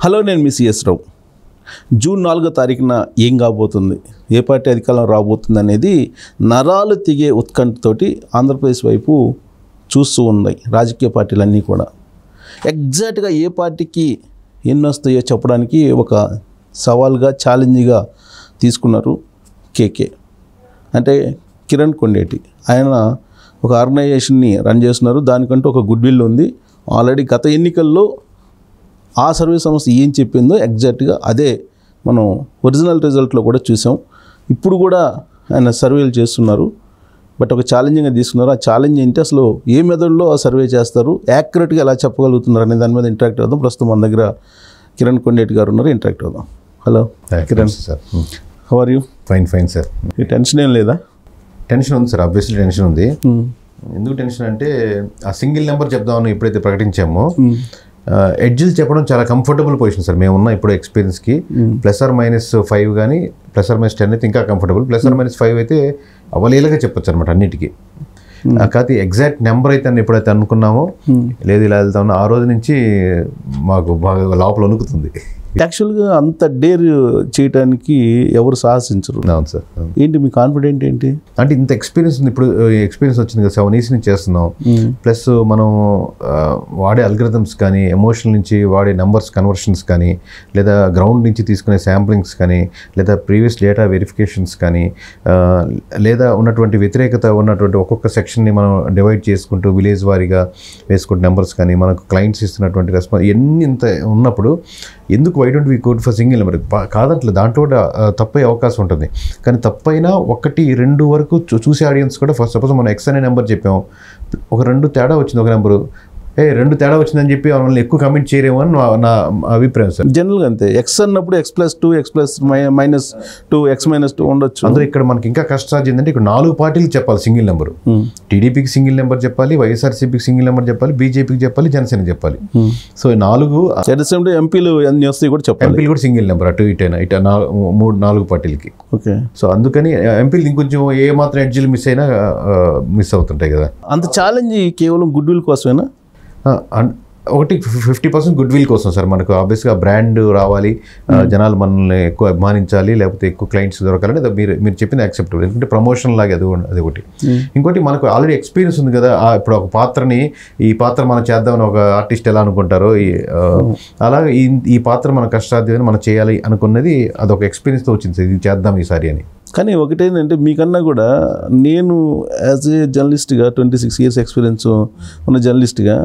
Hello నేను మీ CS రావు June నాలుగో తారీఖున ఏం కాబోతుంది ఏ పార్టీ అధికారం రాబోతుంది అనేది నరాలు తిగే ఉత్కంఠతోటి ఆంధ్రప్రదేశ్ వైపు చూస్తూ ఉన్నాయి రాజకీయ పార్టీలన్నీ కూడా ఎగ్జాక్ట్గా ఏ పార్టీకి ఎన్ని వస్తాయో చెప్పడానికి ఒక సవాల్గా ఛాలెంజ్గా తీసుకున్నారు కేకే అంటే కిరణ్ కొండేటి ఆయన ఒక ఆర్గనైజేషన్ని రన్ చేస్తున్నారు దానికంటూ ఒక గుడ్ విల్ ఉంది ఆల్రెడీ గత ఎన్నికల్లో ఆ సర్వే సంస్థ ఏం చెప్పిందో ఎగ్జాక్ట్గా అదే మనం ఒరిజినల్ రిజల్ట్లో కూడా చూసాం ఇప్పుడు కూడా ఆయన సర్వేలు చేస్తున్నారు బట్ ఒక ఛాలెంజింగ్గా తీసుకున్నారు ఆ ఛాలెంజ్ ఏంటి అసలు ఏ మెథడ్లో ఆ సర్వే చేస్తారు యాక్యురేట్గా ఎలా చెప్పగలుగుతున్నారు అనే దాని మీద ఇంటరాక్ట్ అవుదాం ప్రస్తుతం మన దగ్గర కిరణ్ కొండేటి గారు ఉన్నారు ఇంటరాక్ట్ అవుదాం hello Kiran sir how are you fine fine sir ఈ టెన్షన్ ఏం లేదా టెన్షన్ ఉంది సార్ ఆబ్వియస్లీ టెన్షన్ ఉంది ఎందుకు టెన్షన్ అంటే ఆ సింగిల్ నెంబర్ చెప్దామని ఎప్పుడైతే ప్రకటించామో ఎడ్జిల్ చెప్పడం చాలా కంఫర్టబుల్ పొజిషన్ సార్ మేము ఉన్న ఇప్పుడు ఎక్స్పీరియన్స్కి ప్లస్ ఆర్ మైనస్ ఫైవ్ కానీ ప్లస్ ఆర్ మైనస్ టెన్ అయితే ఇంకా comfortable plus or minus five అయితే అవలీలగా చెప్పొచ్చు అనమాట అన్నిటికీ ఆ కాకపోతే ఎగ్జాక్ట్ నెంబర్ అయితే అని ఎప్పుడైతే అనుకున్నామో లేదు ఇలా వెళ్తామో ఆ రోజు నుంచి మాకు బాగా లోపల వణుకుతుంది యాక్చువల్గా అంత డేర్ చేయడానికి ఎవరు సాహసించరు అవును సార్ అవును. ఏంటి మీ కాన్ఫిడెంట్ ఏంటి అంటే ఇంత ఎక్స్పీరియన్స్ ఉంది ఇప్పుడు ఎక్స్పీరియన్స్ వచ్చింది కదా సెవెన్ ఇయర్స్ నుంచి చేస్తున్నాం ప్లస్ మనం ఆ, వాడే అల్గరిథమ్స్ కానీ ఎమోషన్ నుంచి వాడే నెంబర్స్ కన్వర్షన్స్ కానీ లేదా గ్రౌండ్ నుంచి తీసుకునే శాంప్లింగ్స్ కానీ లేదా ప్రీవియస్ డేటా వెరిఫికేషన్స్ కానీ ఆ, లేదా ఉన్నటువంటి వ్యతిరేకత ఉన్నటువంటి ఒక్కొక్క సెక్షన్ని మనం డివైడ్ చేసుకుంటూ విలేజ్ వారీగా వేసుకుంటే నెంబర్స్ కానీ మనకు క్లయింట్స్ ఇస్తున్నటువంటి రెస్పాన్స్ ఎన్ని ఇంత ఉన్నప్పుడు ఎందుకు why don't we code for single number కాదంటలే దాంట్లో కూడా ఆ, తప్పే అవకాశం ఉంటుంది కానీ తప్పైనా ఒకటి రెండు వరకు చూ- చూసే ఆడియన్స్ కూడా ఫస్ట్ సపోజ్ మనం ఎక్స్ అనే నెంబర్ చెప్పాం ఒక రెండు తేడా వచ్చింది ఒక నెంబరు ఏ రెండు తేడా వచ్చిందని చెప్పి మనల్ని ఎక్కువ కమెంట్ చేయరేమో అని నా- నా అభిప్రాయం సార్ జనరల్గా అంతే ఎక్స్ అన్నప్పుడు X plus two X plus minus two X minus two ఉండొచ్చు అందులో ఇక్కడ మనకి ఇంకా కష్టాలు ఏంటంటే ఇక్కడ నాలుగు పార్టీలు చెప్పాలి సింగిల్ నెంబరు టీడీపీకి సింగిల్ నెంబర్ చెప్పాలి వైఎస్ఆర్సీపీకి సింగిల్ నెంబర్ చెప్పాలి బీజేపీకి చెప్పాలి జనసేనకి చెప్పాలి సో ఈ నాలుగు అట్ ద సేమ్ టైం ఎంపీలు ఎన్ని వస్తాయి కూడా చెప్పాలి ఎంపీలు కూడా సింగిల్ నెంబర్ అటు ఇటైనా ఇటు నా- మూడు నాలుగు పార్టీలకి ఓకే సో అందుకని ఎంపీలు ఇంకొంచెం ఏ మాత్రం ఎడ్జిలు మిస్ అయినా మిస్ అవుతుంటాయి కదా అంత ఛాలెంజ్ కేవలం గుడ్ విల్ కోసమేనా ఆ, అన్- ఒకటి ఫిఫ్టీ పర్సెంట్ గుడ్ విల్ కోసం సార్ మనకు ఆబ్వియస్గా బ్రాండ్ రావాలి ఆ, జనాలు మనల్ని ఎక్కువ అభిమానించాలి లేకపోతే ఎక్కువ క్లయింట్స్ దొరకాలని అది మీరు మీరు చెప్పింది యాక్సెప్టబుల్ ఎందుకంటే ప్రమోషన్ లాగా అది కూడా- అది ఒకటి ఇంకోటి మనకు ఆల్రెడీ ఎక్స్పీరియన్స్ ఉంది కదా ఆ, ఇప్పుడు ఒక పాత్రని ఈ పాత్ర మనం చేద్దామని ఒక ఆర్టిస్ట్ ఎలా అనుకుంటారో ఈ ఆ, అలాగే ఈ ఈ పాత్ర మన కష్టాధ్యమని మనం చేయాలి అనుకున్నది అదొక ఎక్స్పీరియన్స్తో వచ్చింది సార్ ఇది చేద్దాం ఈసారి అని కానీ ఒకటేంటంటే మీకన్నా కూడా నేను యాజ్ ఏ జర్నలిస్ట్గా ట్వంటీ సిక్స్ ఇయర్స్ ఎక్స్పీరియన్స్ ఉన్న జర్నలిస్ట్గా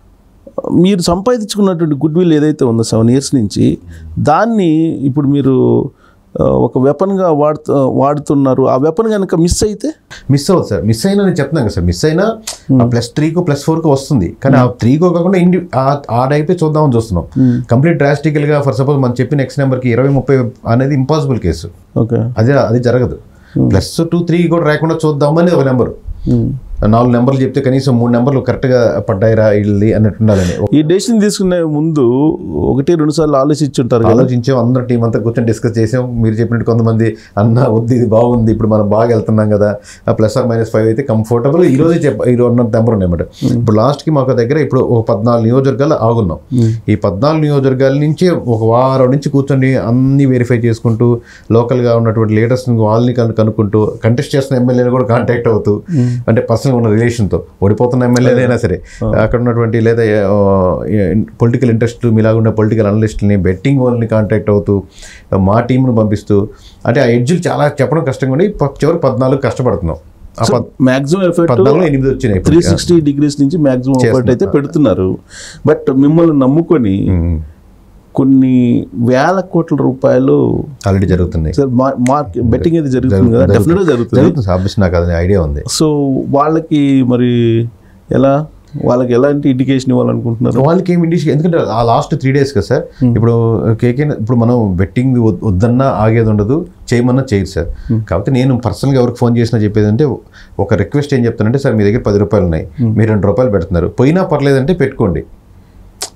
మీరు సంపాదించుకున్నటువంటి గుడ్ విల్ ఏదైతే ఉందో సెవెన్ ఇయర్స్ నుంచి దాన్ని ఇప్పుడు మీరు ఆ, ఒక వెపన్గా వాడుతూ వాడుతున్నారు ఆ వెపన్ కనుక మిస్ అయితే మిస్ అవుతుంది సార్ మిస్ అయినా నేను చెప్తున్నాను కదా సార్ మిస్ అయినా ప్లస్ త్రీకో ప్లస్ ఫోర్కో వస్తుంది కానీ ఆ త్రీకో కాకుండా ఇండి ఆ- ఆ టైపే చూద్దామని చూస్తున్నాం కంప్లీట్ డ్రాస్టికల్గా ఫర్ సపోజ్ మనం చెప్పిన నెక్స్ట్ నెంబర్కి ఇరవై ముప్పై అనేది ఇంపాసిబుల్ కేసు ఓకే అది అది జరగదు ప్లస్ టూ త్రీ కూడా రాకుండా చూద్దామని ఒక నెంబర్ నాలుగు నెంబర్లు చెప్తే కనీసం మూడు నెంబర్లు కరెక్ట్గా పడ్డాయిరా వీళ్ళది అన్నట్టు ఉండాలని ఈ డెసిషన్ తీసుకునే ముందు ఒకటి రెండు సార్లు ఆలోచించి ఉంటారు కదా ఆలోచించాం అందరం టీం అంతా కూర్చొని డిస్కస్ చేసాం మీరు చెప్పినట్టు కొంతమంది అన్న వద్దు ఇది బాగుంది ఇప్పుడు మనం బాగా వెళ్తున్నాం కదా ఆ ప్లస్ ఆర్ మైనస్ ఫైవ్ అయితే కంఫర్టబుల్ ఈ రోజే చెప్ప ఈ రోజు ఉన్న నెంబర్ ఉన్నాయన్నమాట ఇప్పుడు లాస్ట్కి మాకు దగ్గర ఇప్పుడు ఒక పద్నాలుగు నియోజకవర్గాలు ఆగున్నాం ఈ పద్నాలుగు నియోజకవర్గాల నుంచి ఒక వారం నుంచి కూర్చొని అన్ని వెరిఫై చేసుకుంటూ లోకల్గా ఉన్నటువంటి లీడర్స్ వాళ్ళని కను- కనుక్కుంటూ కంటెస్ట్ చేస్తున్న ఎమ్మెల్యేలు కూడా కాంటాక్ట్ అవుతూ అంటే పర్సనల్ ఉన్న రిలేషన్తో ఓడిపోతున్న ఎమ్మెల్యేలైనా సరే అక్కడ ఉన్నటువంటి లేదా పొలిటికల్ ఇంట్రెస్ట్ మీలాగా ఉన్న పొలిటికల్ అనలిస్టులని బెట్టింగ్ వాళ్ళని కాంటాక్ట్ అవుతూ మా టీంను పంపిస్తూ అంటే ఆ ఎడ్జ్లు చాలా చెప్పడం కష్టంగా ఉండి ప- చివరికి పద్నాలుగు కష్టపడుతున్నాం ఆ పద్- మాక్సిమం ఎఫెక్ట్ పద్నాలుగు ఎనిమిది వచ్చినాయి త్రీ ఇప్పుడు. సిక్స్టీ డిగ్రీస్ నుంచి మాక్సిమం ఎఫర్ట్ అయితే పెడుతున్నారు బట్ మిమ్మల్ని నమ్ముకొని ఉమ్. కొన్ని వేల కోట్ల రూపాయలు ఆల్రెడీ జరుగుతున్నాయి సార్ మార్క్ బెట్టింగ్ అయితే జరుగుతుంది కదా డెఫినెట్గా జరుగుతుంది జరుగుతుంది ఆబ్వియస్ నాకు అది ఐడియా ఉంది సో వాళ్ళకి మరి ఎలా వాళ్ళకి ఎలాంటి ఇండికేషన్ ఇవ్వాలనుకుంటున్నారు వాళ్ళకి ఏమి ఇండిషన్ ఎందుకంటే ఆ లాస్ట్ త్రీ డేస్ కదా సార్ ఇప్పుడు కేకే ఇప్పుడు మనం బెట్టింగ్ వద్దన్నా ఆగేది ఉండదు చేయమన్నా చేయదు సార్ కాబట్టి నేను పర్సనల్గా ఎవరికి ఫోన్ చేసినా చెప్పేది అంటే ఒక రిక్వెస్ట్ ఏం చెప్తానంటే సార్ మీ దగ్గర పది రూపాయలు ఉన్నాయి మీరు రెండు రూపాయలు పెడుతున్నారు పోయినా పర్లేదంటే పెట్టుకోండి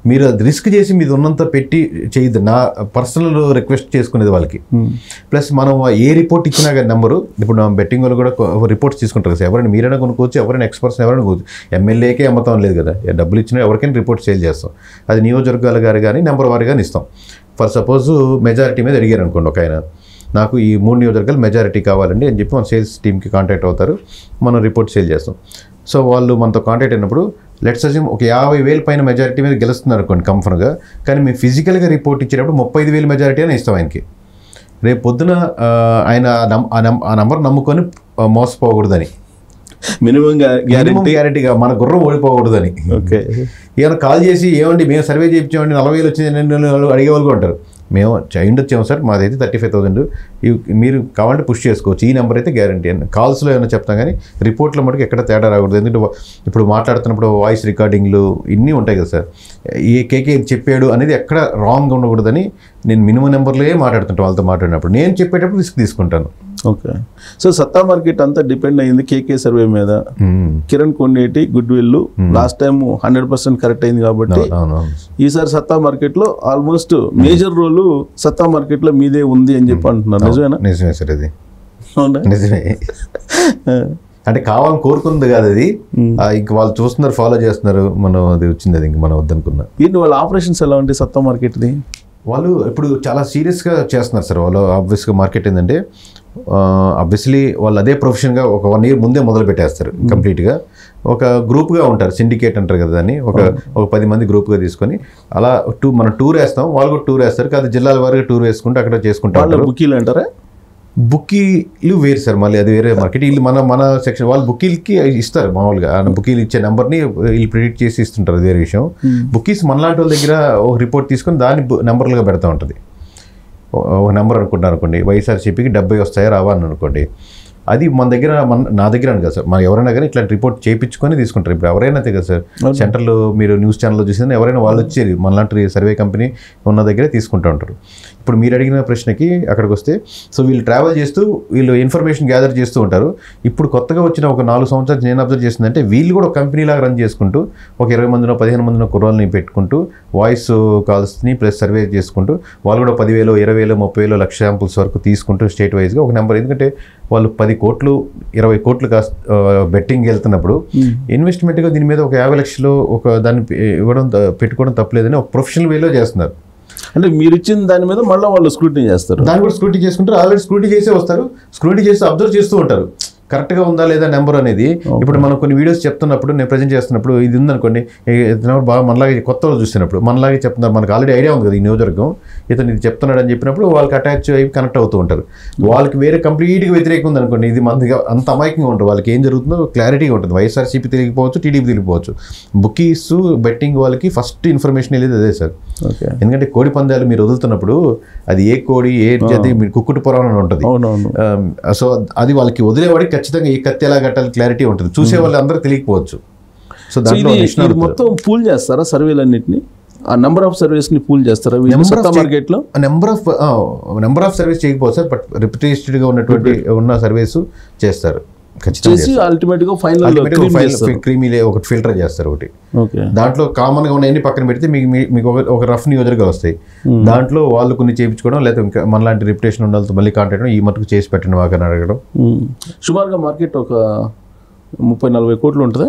మీరు అది రిస్క్ చేసి మీది ఉన్నంత పెట్టి చేయొద్దు నా పర్సనల్ రిక్వెస్ట్ చేసుకునేది వాళ్ళకి ప్లస్ మనం ఏ రిపోర్ట్ ఇచ్చినా కానీ నెంబరు ఇప్పుడు నా బెట్టింగ్ వాళ్ళు కూడా రిపోర్ట్స్ తీసుకుంటారు కదా ఎవరైనా మీరైనా కొనుక్కోవచ్చు ఎవరైనా ఎక్స్పర్ట్స్ ఎవరైనా కొనుక్కోవచ్చు ఎమ్మెల్యేకే అమ్మతం లేదు కదా ఏ డబ్బులు ఇచ్చినా ఎవరికైనా రిపోర్ట్ సేల్ చేస్తాం అది నియోజకవర్గాల గారు కానీ నెంబర్ వారి కానీ ఇస్తాం ఫర్ సపోజ్ మెజారిటీ మీద అడిగారు అనుకోండి ఒక ఆయన నాకు ఈ మూడు నియోజకవర్గాలు మెజారిటీ కావాలండి అని చెప్పి మన సేల్స్ టీమ్కి కాంటాక్ట్ అవుతారు మనం రిపోర్ట్ సేల్ చేస్తాం సో వాళ్ళు మనతో కాంటాక్ట్ అయినప్పుడు లెట్స్ అజ్యూమ్ ఒక యాభై వేలు పైన మెజారిటీ మీద గెలుస్తున్నారు అనుకోండి కంఫర్ట్గా కానీ మేము ఫిజికల్గా రిపోర్ట్ ఇచ్చేటప్పుడు ముప్పై ఐదు వేలు మెజారిటీ అని ఇస్తాం ఆయనకి రేపు పొద్దున ఆ, ఆయన ఆ నం- ఆ నం- ఆ నంబర్ నమ్ముకొని ఆ, మోసపోకూడదని మినిమం మినిమం గ్యారెంటీ గ్యారెంటీగా మన గుర్రం ఓడిపోకూడదని ఓకే ఏమైనా కాల్ చేసి ఏమండి మేము సర్వే చేయించామండి నలభై వేలు వచ్చింది అని వాళ్ళు అడిగే వాళ్ళు కూడా ఉంటారు మేము చేయండి వచ్చాము సార్ మాదైతే థర్టీ ఫైవ్ థౌసండ్ మీరు కావాలంటే పుష్ చేసుకోవచ్చు ఈ నెంబర్ అయితే గ్యారంటీ అని కాల్స్లో ఏమైనా చెప్తాం కానీ రిపోర్ట్లో మటుకు ఎక్కడ తేడా రాకూడదు ఎందుకంటే వా- ఇప్పుడు మాట్లాడుతున్నప్పుడు వాయిస్ రికార్డింగ్లు ఇన్ని ఉంటాయి కదా సార్ ఏ కేకే ఇది చెప్పాడు అనేది ఎక్కడ రాంగ్ ఉండకూడదని నేను మినిమం నెంబర్లే మాట్లాడుతుంటాను వాళ్ళతో మాట్లాడినప్పుడు నేను చెప్పేటప్పుడు రిస్క్ తీసుకుంటాను ఓకే సో సత్తా మార్కెట్ అంతా డిపెండ్ అయింది కేకే సర్వే మీద మ్మ్. Kiran Kondeti goodwill last time hundred percent correct అయింది కాబట్టి అవును అవును ఈసారి సత్తా మార్కెట్లో ఆల్మోస్ట్ మేజర్ రోల్ సత్తా మార్కెట్లో మీదే ఉంది అని చెప్పి అంటున్నారు నిజమేనా నిజమే సార్ ఇది అవునా నిజమే అంటే కావాలని కోరుకుంది కాదు అది ఆ, ఇంక వాళ్ళు చూస్తున్నారు ఫాలో చేస్తున్నారు మనం అది వచ్చింది అది ఇంక మనం వద్దనుకున్నా ఏంటి వాళ్ళ ఆపరేషన్స్ ఎలా ఉంటాయి సత్తా మార్కెట్ది వాళ్ళు ఇప్పుడు చాలా సీరియస్గా చేస్తున్నారు సార్ వాళ్ళు ఆబ్వియస్గా మార్కెట్ ఏంటంటే ఆబ్వియస్లీ వాళ్ళు అదే ప్రొఫెషన్గా ఒక వన్ ఇయర్ ముందే మొదలు పెట్టేస్తారు కంప్లీట్గా ఒక గ్రూప్గా ఉంటారు సిండికేట్ అంటారు కదా దాన్ని ఒక ఒక పది మంది గ్రూప్గా తీసుకొని అలా టూ మనం టూర్ వేస్తాం వాళ్ళు కూడా టూర్ వేస్తారు కాదు జిల్లాల వారికి టూర్ వేసుకుంటూ అక్కడ చేసుకుంటా వాళ్ళ ఉంటారు బుకీలు అంటారా బుక్కీలు వేరు సార్ మళ్ళీ అది వేరే మార్కెట్ వీళ్ళు మన మన సెక్షన్ వాళ్ళు బుక్కీలకి ఇస్తారు మామూలుగా ఆ బుక్కీలు ఇచ్చే నెంబర్ని వీళ్ళు ప్రిడిక్ట్ చేసి ఇస్తుంటారు అది వేరే విషయం బుక్కీస్ మనలాంటి వాళ్ళ దగ్గర ఒక రిపోర్ట్ తీసుకొని దాన్ని బు- నెంబర్లుగా పెడతా ఉంటుంది ఓ- ఒక నెంబర్ అనుకుంటున్నారు అనుకోండి వైఎస్ఆర్సీపీకి డెబ్బై వస్తాయా రావా అని అనుకోండి అది మన దగ్గర మన నా దగ్గర అని కదా సార్ మన ఎవరైనా కానీ ఇట్లాంటి రిపోర్ట్ చేయించుకొని తీసుకుంటారు ఇప్పుడు ఎవరైనా అంతే కదా సార్ సెంటర్లో మీరు న్యూస్ ఛానల్లో చూసిన ఎవరైనా వాళ్ళు వచ్చేది మనలాంటి సర్వే కంపెనీ ఉన్న దగ్గరే తీసుకుంటూ ఉంటారు ఇప్పుడు మీరు అడిగిన ప్రశ్నకి అక్కడికి వస్తే సో వీళ్ళు ట్రావెల్ చేస్తూ వీళ్ళు ఇన్ఫర్మేషన్ గ్యాదర్ చేస్తూ ఉంటారు ఇప్పుడు కొత్తగా వచ్చిన ఒక నాలుగు సంవత్సరాలు నేను అబ్జర్వ్ చేసిందంటే వీళ్ళు కూడా ఒక కంపెనీ లాగా రన్ చేసుకుంటూ ఒక ఇరవై మందినో పదిహేను మందినో కుర్రాలని పెట్టుకుంటూ వాయిస్ కాల్స్ని ప్లస్ సర్వే చేసుకుంటూ వాళ్ళు కూడా పదివేలు ఇరవై వేలు ముప్పై వేలు లక్ష శాంపుల్స్ వరకు తీసుకుంటూ స్టేట్ వైజ్గా ఒక నెంబర్ ఎందుకంటే వాళ్ళు పది కోట్లు ఇరవై కోట్లు కాస్త బెట్టింగ్ వెళ్తున్నప్పుడు ఇన్వెస్ట్మెంట్గా దీని మీద ఒక యాభై లక్షలు ఒక దాన్ని పె- ఇవ్వడం త- పెట్టుకోవడం తప్పలేదని ఒక ప్రొఫెషనల్ వేలో చేస్తున్నారు అంటే మీరు ఇచ్చిన దాని మీద మళ్ళీ వాళ్ళు స్క్రూటినీ చేస్తారు దాన్ని కూడా స్క్రూటీ చేసుకుంటారు ఆల్రెడీ స్క్రూటీ చేసే వస్తారు స్క్రూటీ చేసి అబ్జర్వ్ చేస్తూ ఉంటారు కరెక్ట్గా ఉందా లేదా నెంబర్ అనేది ఇప్పుడు మనం కొన్ని వీడియోస్ చెప్తున్నప్పుడు నేను ప్రజెంట్ చేస్తున్నప్పుడు ఇది ఉందనుకోండి ఏ- ఇతను బాగా మనలాగే కొత్త వాళ్ళు చూస్తున్నప్పుడు మనలాగే చెప్తున్నారు మనకు ఆల్రెడీ ఐడియా ఉంది కదా ఈ నియోజకవర్గం ఇతను ఇది చెప్తున్నాడు అని చెప్పినప్పుడు వాళ్ళకి అటాచ్ అయ్యి కనెక్ట్ అవుతూ ఉంటారు వాళ్ళకి వేరే కంప్లీట్గా వ్యతిరేకం ఉంది అనుకోండి ఇది మనదిగా అంత అమాయకంగా ఉంటుంది వాళ్ళకి ఏం జరుగుతుందో క్లారిటీగా ఉంటుంది వైఎస్ఆర్సీపీ తెలియకపోవచ్చు టీడీపీ తెలియకపోవచ్చు బుకీస్ బెట్టింగ్ వాళ్ళకి ఫస్ట్ ఇన్ఫర్మేషన్ వెళ్ళేది అదే సార్ ఓకే ఎందుకంటే కోడి పందాలు మీరు వదులుతున్నప్పుడు అది ఏ కోడి ఏ జాతి మీరు కుక్కుడు పురాణం అని ఉంటుంది అవునవును ఆమ్, సో అది వాళ్ళకి వదిలేవాడికి ఖచ్చితంగా ఈ కత్తి ఎలా కట్టాలి క్లారిటీ ఉంటుంది చూసే వాళ్ళు అందరూ తెలియకపోవచ్చు సో సో దాంట్లో ఇది నిష్ణాతులు. ఇది మొత్తం పూల్ చేస్తారా సర్వేలన్నింటినీ ఆ నెంబర్ ఆఫ్ సర్వీస్ ని పూల్ చేస్తారా వీళ్ళు Number of సత్తా check- మార్కెట్లో number of number of service చేయకపోవచ్చు సార్ బట్ రిప్రజెంటేటివ్గా ఉన్నటువంటి ఉన్న సర్వీస్ చేస్తారు ఖచ్చితంగా చేసి అల్టిమేట్ గా ఫైనల్ చేస్తారు క్రీమీ ఒకటి ఫిల్టర్ చేస్తారు ఒకటి ఓకే దాంట్లో కామన్ గా ఉన్న ఎన్ని పక్కన పెడితే మీకు మీ- మీకు ఒక ఒక రఫ్ నియోజకవర్గాలు వస్తాయి దాంట్లో వాళ్ళు కొన్ని చేయించుకోవడం లేదా ఇంకా మనలాంటి రిప్యుటేషన్ ఉన్న వాళ్ళతో మళ్ళీ కాంటాక్ట్ ఈ మటుకు చేసి పెట్టండి మాకని అడగడం సుమారుగా మార్కెట్ ఒక ముప్పై నలభై కోట్లు ఉంటుందా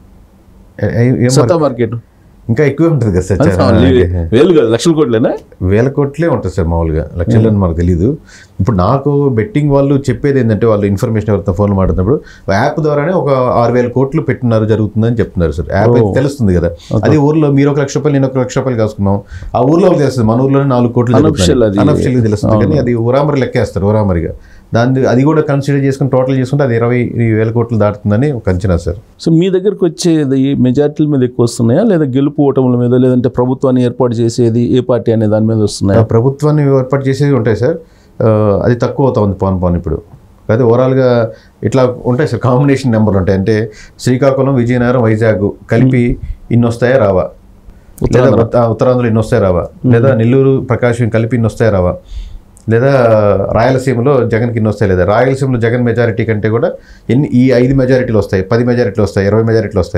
ఏ- ఏ- ఏం సత్తా మార్కెట్ ఇంకా ఎక్కువే ఉంటుంది కదా సార్ చాలా. వేలు కదా లక్షల కోట్లేనా వేల కోట్లే ఉంటుంది సార్ మామూలుగా లక్షలని మనకు తెలియదు ఇప్పుడు నాకు బెట్టింగ్ వాళ్ళు చెప్పేది ఏంటంటే వాళ్ళు ఇన్ఫర్మేషన్ ఎవరితో ఫోన్ మాట్లాడినప్పుడు యాప్ ద్వారానే ఒక ఆరు వేల కోట్లు పెట్టినారు జరుగుతుందని చెప్తున్నారు సార్ యాప్ అయితే తెలుస్తుంది కదా అది ఊర్లో మీరు ఒక లక్ష రూపాయలు నేను ఒక లక్ష రూపాయలు కాసుకున్నాం ఆ ఊర్లో వాళ్ళకి తెలుస్తుంది మన ఊర్లోనే నాలుగు కోట్లు Unofficial అది. అనఫిషియల్గా తెలుస్తుంది కానీ అది ఉరామరి లెక్కేస్తారు ఉరామరిగా దాన్ని అది కూడా కన్సిడర్ చేసుకుని టోటల్ చేసుకుంటే అది ఇరవై వేల కోట్లు దాటుతుందని ఒక అంచనా సార్ సో మీ దగ్గరకు వచ్చేది మెజార్టీల మీద ఎక్కువ వస్తున్నాయా లేదా గెలుపు ఓటముల మీద లేదంటే ప్రభుత్వాన్ని ఏర్పాటు చేసేది ఏ పార్టీ అనే దాని మీద వస్తున్నాయా ఆ ప్రభుత్వాన్ని ఏర్పాటు చేసేవి ఉంటాయి సార్ ఆ, అది తక్కువ అవుతా ఉంది పవన్ పవన్ ఇప్పుడు అదే ఓవరాల్గా ఇట్లా ఉంటాయి సార్ కాంబినేషన్ నెంబర్ ఉంటాయి అంటే శ్రీకాకుళం విజయనగరం వైజాగ్ కలిపి ఇన్ని వస్తాయా రావా లేదా ఉత్త- ఉత్తరాంధ్రలో ఇన్ని వస్తాయా రావా లేదా నెల్లూరు ప్రకాశం కలిపి ఇన్ని వస్తాయా రావా లేదా రాయలసీమలో జగన్కి ఇన్ని వస్తాయి లేదా రాయలసీమలో జగన్ మెజారిటీ కంటే కూడా ఎన్ని ఈ ఐదు మెజారిటీలు వస్తాయి పది మెజారిటీలు వస్తాయి ఇరవై మెజారిటీలు వస్తాయా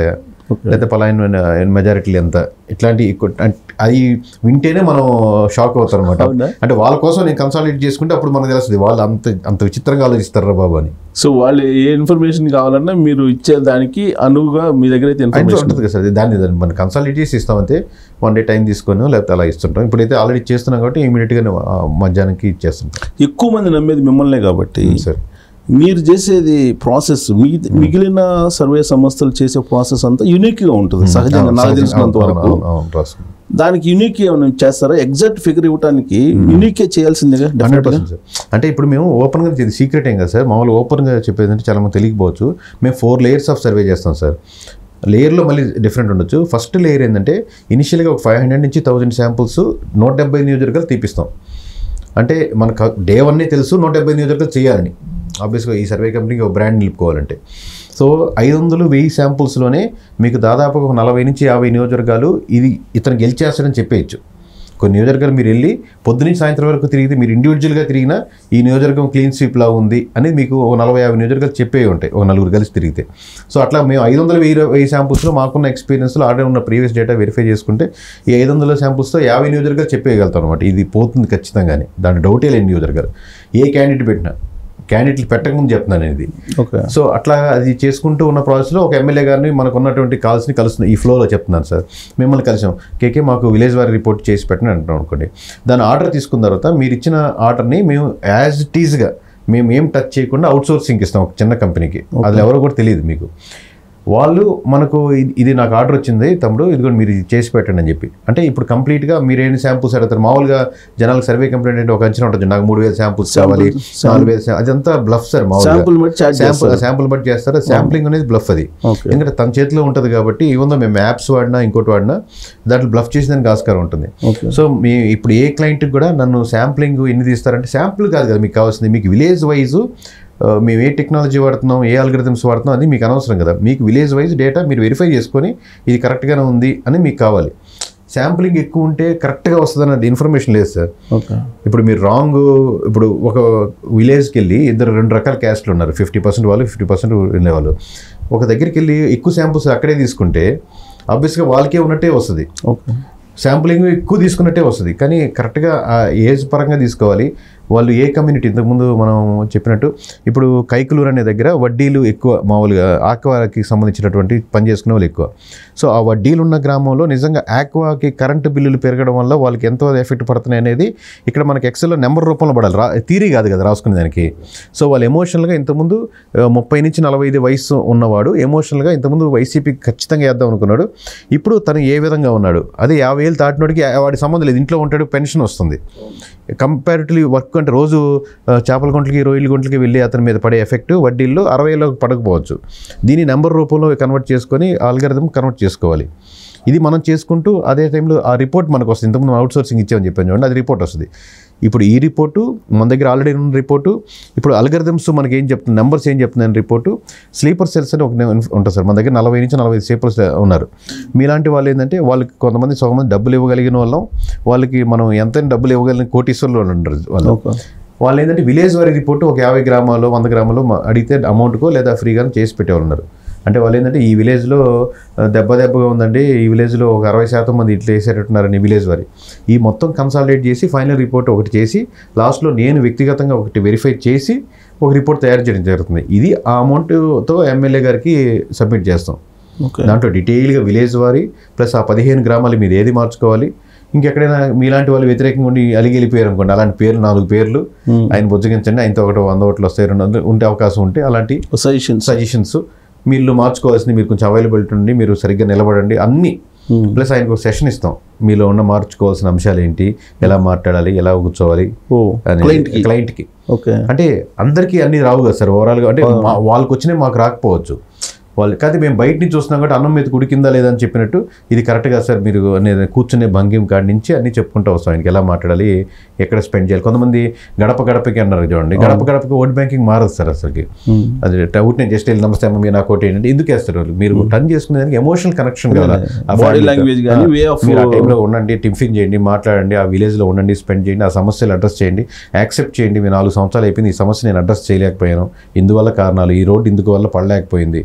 Okay. లేకపోతే పలానా మెజారిటీ ఎంత ఇట్లాంటి ఎక్కువ- అంటే అది వింటేనే మనం షాక్ అవుతాం అనమాట అవునా? అంటే వాళ్ళ కోసం నేను కన్సాలిడేట్ చేసుకుంటే అప్పుడు మనకు తెలుస్తుంది వాళ్ళు అంత అంత విచిత్రంగా ఆలోచిస్తారా బాబు అని సో వాళ్ళు ఏ ఇన్ఫర్మేషన్ కావాలన్నా మీరు ఇచ్చే దానికి అనువుగా మీ దగ్గర అయితే అయితే ఇన్ఫర్మేషన్ ఉంటుంది కదా సార్ దాన్ని దాన్ని మనం కన్సల్టేట్ చేసి ఇస్తామంతే వన్ డే టైం తీసుకొని లేకపోతే అలా ఇస్తుంటాం ఇప్పుడైతే ఆల్రెడీ చేస్తున్నాం కాబట్టి ఇమీడియట్గా మధ్యాహ్నానికి ఇచ్చేస్తుంటాం ఎక్కువ మంది నమ్మేది మిమ్మల్నే కాబట్టి సార్ మీరు చేసేది ప్రాసెస్ మీ మిగిలిన సర్వే సంస్థలు చేసే ప్రాసెస్ అంతా యూనిక్గా ఉంటుంది సహజంగా నాకు తెలిసినంత వరకు రాసుకుంటాం దానికి యూనిక్ ఏమైనా చేస్తారా ఎగ్జాక్ట్ ఫిగర్ ఇవ్వడానికి యూనికే చేయాల్సిందిగా హండ్రెడ్ డెఫినెట్గా పర్సెంట్ సార్ అంటే ఇప్పుడు మేము ఓపెన్గా ఇది సీక్రెట్ ఏం కదా సార్ మామూలు ఓపెన్గా చెప్పేది అంటే చాలా మంది తెలియకపోవచ్చు మేము ఫోర్ లేయర్స్ ఆఫ్ సర్వే చేస్తాం సార్ లేయర్లో మళ్ళీ డిఫరెంట్ ఉండొచ్చు ఫస్ట్ లేయర్ ఏంటంటే ఇనిషియల్గా ఒక ఫైవ్ హండ్రెడ్ నుంచి థౌజండ్ శాంపుల్స్ నూట డెబ్బై నియోజకవర్గాలు తీపిస్తాం అంటే మనకు డే వన్నే తెలుసు నూట డెబ్బై నియోజకవర్గాలు చేయాలని ఆబ్వియస్గా ఈ సర్వే కంపెనీకి ఒక బ్రాండ్ నిలుపుకోవాలంటే సో ఐదు వందలు వెయ్యి శాంపుల్స్లోనే మీకు దాదాపు ఒక నలభై నుంచి యాభై నియోజకవర్గాలు ఇది ఇతను గెలిచేస్తాడని చెప్పేయచ్చు కొన్ని నియోజకవర్గాలు మీరు వెళ్ళి పొద్దునుంచి సాయంత్రం వరకు తిరిగితే మీరు ఇండివిజువల్గా తిరిగినా ఈ నియోజకవర్గం క్లీన్ స్వీప్లా ఉంది అనేది మీకు ఒక నలభై యాభై నియోజకవర్గాలు చెప్పే ఉంటాయి ఒక నలుగురు కలిసి తిరిగితే సో అట్లా మేము ఐదు వందల వెయ్యి వెయ్యి శాంపుల్స్లో మాకున్న ఎక్స్పీరియన్స్లో ఆల్రెడీ ఉన్న ప్రీవియస్ డేటా వెరిఫై చేసుకుంటే ఈ ఐదు వందల శాంపుల్స్తో యాభై నియోజకవర్గాలు చెప్పేయగలుగుతాం అనమాట ఇది పోతుంది ఖచ్చితంగానే దాని డౌటే లేని నియోజకవర్గాలు ఏ క్యాండిడేట్ పెట్టినా క్యాండిడేట్లు పెట్టకముందు చెప్తున్నాను నేను ఇది ఓకే సో అట్లా అది చేసుకుంటూ ఉన్న ప్రాసెస్లో ఒక ఎమ్మెల్యే గారిని మనకు ఉన్నటువంటి కాల్స్ని కలుస్తుంది ఈ ఫ్లోలో చెప్తున్నాను సార్ మిమ్మల్ని కలిసాం కేకే మాకు విలేజ్ వారి రిపోర్ట్ చేసి పెట్టండి అంటున్నాం అనుకోండి దాని ఆర్డర్ తీసుకున్న తర్వాత మీరు ఇచ్చిన ఆర్డర్ని మేము యాజ్ ఇట్ ఈజ్గా మేము ఏం టచ్ చేయకుండా అవుట్ సోర్సింగ్ ఇస్తాం ఒక చిన్న కంపెనీకి అది ఎవరో కూడా తెలియదు మీకు వాళ్ళు మనకు ఇది- ఇది నాకు ఆర్డర్ వచ్చింది తమ్ముడు ఇది కూడా మీరు ఇది చేసి పెట్టండి అని చెప్పి అంటే ఇప్పుడు కంప్లీట్గా మీరు ఏం శాంపుల్స్ అడుగుతారు మామూలుగా జనాలకు సర్వే కంప్లీట్ అంటే ఒక అంచనా ఉంటుంది నాకు మూడు వేల శాంపుల్స్ కావాలి నాలుగు వేల sam- అదంతా బ్లఫ్ సార్ మామూలుగా శాంపుల్ బట్టి చార్జ్ శాంపుల్ శాంపుల్ బట్టి చేస్తారు శాంప్లింగ్ అనేది బ్లఫ్ అది ఓకే ఎందుకంటే తన చేతిలో ఉంటుంది కాబట్టి ఈవెన్ మేము యాప్స్ వాడినా ఇంకోటి వాడినా దాంట్లో బ్లఫ్ చేసేదానికి ఆస్కారం ఉంటుంది ఓకే సో మీ ఇప్పుడు ఏ క్లయింట్కి కూడా నన్ను శాంప్లింగ్ ఎన్ని తీస్తారంటే శాంపుల్ కాదు కదా మీకు కావాల్సింది మీకు విలేజ్ వైజ్ మేము ఏ టెక్నాలజీ వాడుతున్నాం ఏ ఆల్గరిథమ్స్ వాడుతున్నాం అది మీకు అనవసరం కదా మీకు విలేజ్ వైజ్ డేటా మీరు వెరిఫై చేసుకొని ఇది కరెక్ట్గానే ఉంది అని మీకు కావాలి శాంప్లింగ్ ఎక్కువ ఉంటే కరెక్ట్గా వస్తుంది అన్నది ఇన్ఫర్మేషన్ లేదు సార్ ఓకే ఇప్పుడు మీరు రాంగ్ ఇప్పుడు ఒక విలేజ్కి వెళ్ళి ఇద్దరు రెండు రకాల క్యాస్ట్లు ఉన్నారు ఫిఫ్టీ పర్సెంట్ వాళ్ళు ఫిఫ్టీ పర్సెంట్ వాళ్ళు ఒక దగ్గరికి వెళ్ళి ఎక్కువ శాంపుల్స్ అక్కడే తీసుకుంటే ఆబ్వియస్గా వాళ్ళకే ఉన్నట్టే వస్తుంది ఓకే శాంపులింగ్ ఎక్కువ తీసుకున్నట్టే వస్తుంది కానీ కరెక్ట్గా ఆ ఏజ్ పరంగా తీసుకోవాలి వాళ్ళు ఏ కమ్యూనిటీ ఇంతకుముందు మనం చెప్పినట్టు ఇప్పుడు కైకులూరు అనే దగ్గర వడ్డీలు ఎక్కువ మామూలుగా ఆక్వాకి సంబంధించినటువంటి పని చేసుకునే వాళ్ళు ఎక్కువ సో ఆ వడ్డీలు ఉన్న గ్రామంలో నిజంగా ఆక్వాకి కరెంటు బిల్లులు పెరగడం వల్ల వాళ్ళకి ఎంతో ఎఫెక్ట్ పడుతున్నాయి అనేది ఇక్కడ మనకి ఎక్సెల్లో నెంబర్ రూపంలో పడాలి రా తీరి కాదు కదా రాసుకునే దానికి సో వాళ్ళు ఎమోషనల్గా ఇంతకుముందు ఆ, ముప్పై నుంచి నలభై ఐదు వయసు ఉన్నవాడు ఎమోషనల్గా ఇంతకుముందు వైసీపీ ఖచ్చితంగా వేద్దాం అనుకున్నాడు ఇప్పుడు తను ఏ విధంగా ఉన్నాడు అదే యాభై ఏళ్ళు దాటినోడికి ఆ- వాడి సంబంధం లేదు ఇంట్లో ఉంటాడు పెన్షన్ వస్తుంది కంపారిటివ్లీ వర్క్ అంటే రోజు ఆ, చేపల గుంటలకి రొయ్యల గుంటలకి వెళ్ళి అతని మీద పడే ఎఫెక్ట్ వడ్డీల్లో అరవైలోకి పడకపోవచ్చు దీన్ని నెంబర్ రూపంలో కన్వర్ట్ చేసుకొని ఆల్గరిథం కన్వర్ట్ చేసుకోవాలి ఇది మనం చేసుకుంటూ అదే టైంలో ఆ రిపోర్ట్ మనకు వస్తుంది ఇంతకుముందు అవుట్ సోర్సింగ్ ఇచ్చామని చెప్పాను చూడండి అది రిపోర్ట్ వస్తుంది ఇప్పుడు ఈ రిపోర్టు మన దగ్గర ఆల్రెడీ ఉన్న రిపోర్టు ఇప్పుడు అల్గరిథమ్స్ మనకి ఏం చెప్తుంది నెంబర్స్ ఏం చెప్తున్నాయి రిపోర్టు స్లీపర్ సెల్స్ అని ఒక నే- ఉంటుంది సార్ మన దగ్గర నలభై నుంచి నలభై స్లీపర్స్ ఉన్నారు మీలాంటి వాళ్ళు ఏంటంటే వాళ్ళకి కొంతమంది సగం డబ్బులు ఇవ్వగలిగిన వాళ్ళం వాళ్ళకి మనం ఎంత డబ్బులు ఇవ్వగలిగిన కోటీశ్వర్లు వాళ్ళు ఉంటారు వాళ్ళు ఓకే వాళ్ళు ఏంటంటే విలేజ్ వారి రిపోర్ట్ ఒక యాభై గ్రామాలు వంద గ్రామాలు మ- అడిగితే అమౌంట్కో లేదా ఫ్రీగా చేసి పెట్టేవాళ్ళు ఉన్నారు అంటే వాళ్ళు ఏంటంటే ఈ విలేజ్లో ఆ, దెబ్బ దెబ్బగా ఉందండి ఈ విలేజ్లో ఒక అరవై శాతం మంది ఇట్లా వేసేటట్టున్నారని విలేజ్ వారి ఈ మొత్తం కన్సాలిడేట్ చేసి ఫైనల్ రిపోర్ట్ ఒకటి చేసి లాస్ట్లో నేను వ్యక్తిగతంగా ఒకటి వెరిఫై చేసి ఒక రిపోర్ట్ తయారు చేయడం జరుగుతుంది ఇది ఆ అమౌంట్తో ఎమ్మెల్యే గారికి సబ్మిట్ చేస్తాం ఓకే దాంట్లో డీటెయిల్గా విలేజ్ వారి ప్లస్ ఆ పదిహేను గ్రామాలు మీరు ఏది మార్చుకోవాలి ఇంకెక్కడైనా మీలాంటి వాళ్ళు వ్యతిరేకంగా ఉండి అలిగి వెళ్ళిపోయారు అనుకోండి అలాంటి పేర్లు నాలుగు పేర్లు Hmm. ఆయన బుజ్జగించండి ఆయనతో ఒకటి వంద ఓట్లు వస్తాయి రెండు వందలు ఉంటే అవకాశం ఉంటే అలాంటి సజెషన్స్ సజెషన్స్ మీరు మార్చుకోవాల్సింది మీరు కొంచెం అవైలబిలిటీ ఉండి మీరు సరిగ్గా నిలబడండి అన్ని ప్లస్ ఆయనకు ఒక సెషన్ ఇస్తాం మీలో ఉన్న మార్చుకోవాల్సిన అంశాలు ఏంటి ఎలా మాట్లాడాలి ఎలా కూర్చోవాలి ఓ అని క్లయింట్కి క్లయింట్కి ఓకే అంటే అందరికీ అన్ని రావు కదా సార్ ఓవరాల్గా అంటే మా- వాళ్ళకి వచ్చినాయి మాకు రాకపోవచ్చు వాళ్ళు కాదు మేము బయట నుంచి చూస్తున్నాం కాబట్టి అన్నం మీద ఉడికిందా లేదా అని చెప్పినట్టు ఇది కరెక్ట్గా సార్ మీరు అనేది కూర్చునే భంగిం కాడి నుంచి అన్ని చెప్పుకుంటూ వస్తాం ఆయనకి ఎలా మాట్లాడాలి ఎక్కడ స్పెండ్ చేయాలి కొంతమంది గడప గడపకి అన్నారు చూడండి గడప గడపకి ఓట్ బ్యాంకింగ్ మారదు సార్ అసలుకి అది ఊటి నేను జస్ట్ వెళ్ళి నమస్తే అమ్మ మీరు నాకు ఒకటి ఏంటంటే ఎందుకు వేస్తారు వాళ్ళు మీరు టర్న్ చేసుకునే దానికి ఎమోషనల్ కనెక్షన్ కదా ఆ బాడీ family తో. లాంగ్వేజ్ కానీ వే ఆఫ్ మీరు ఆ టైంలో ఉండండి టిఫిన్ చేయండి మాట్లాడండి ఆ విలేజ్లో ఉండండి స్పెండ్ చేయండి ఆ సమస్యలు అడ్రస్ చేయండి యాక్సెప్ట్ చేయండి మీ నాలుగు సంవత్సరాలు అయిపోయింది ఈ సమస్య నేను అడ్రస్ చేయలేకపోయాను ఇందువల్ల కారణాలు ఈ రోడ్డు ఇందుకు వల్ల పడలేకపోయింది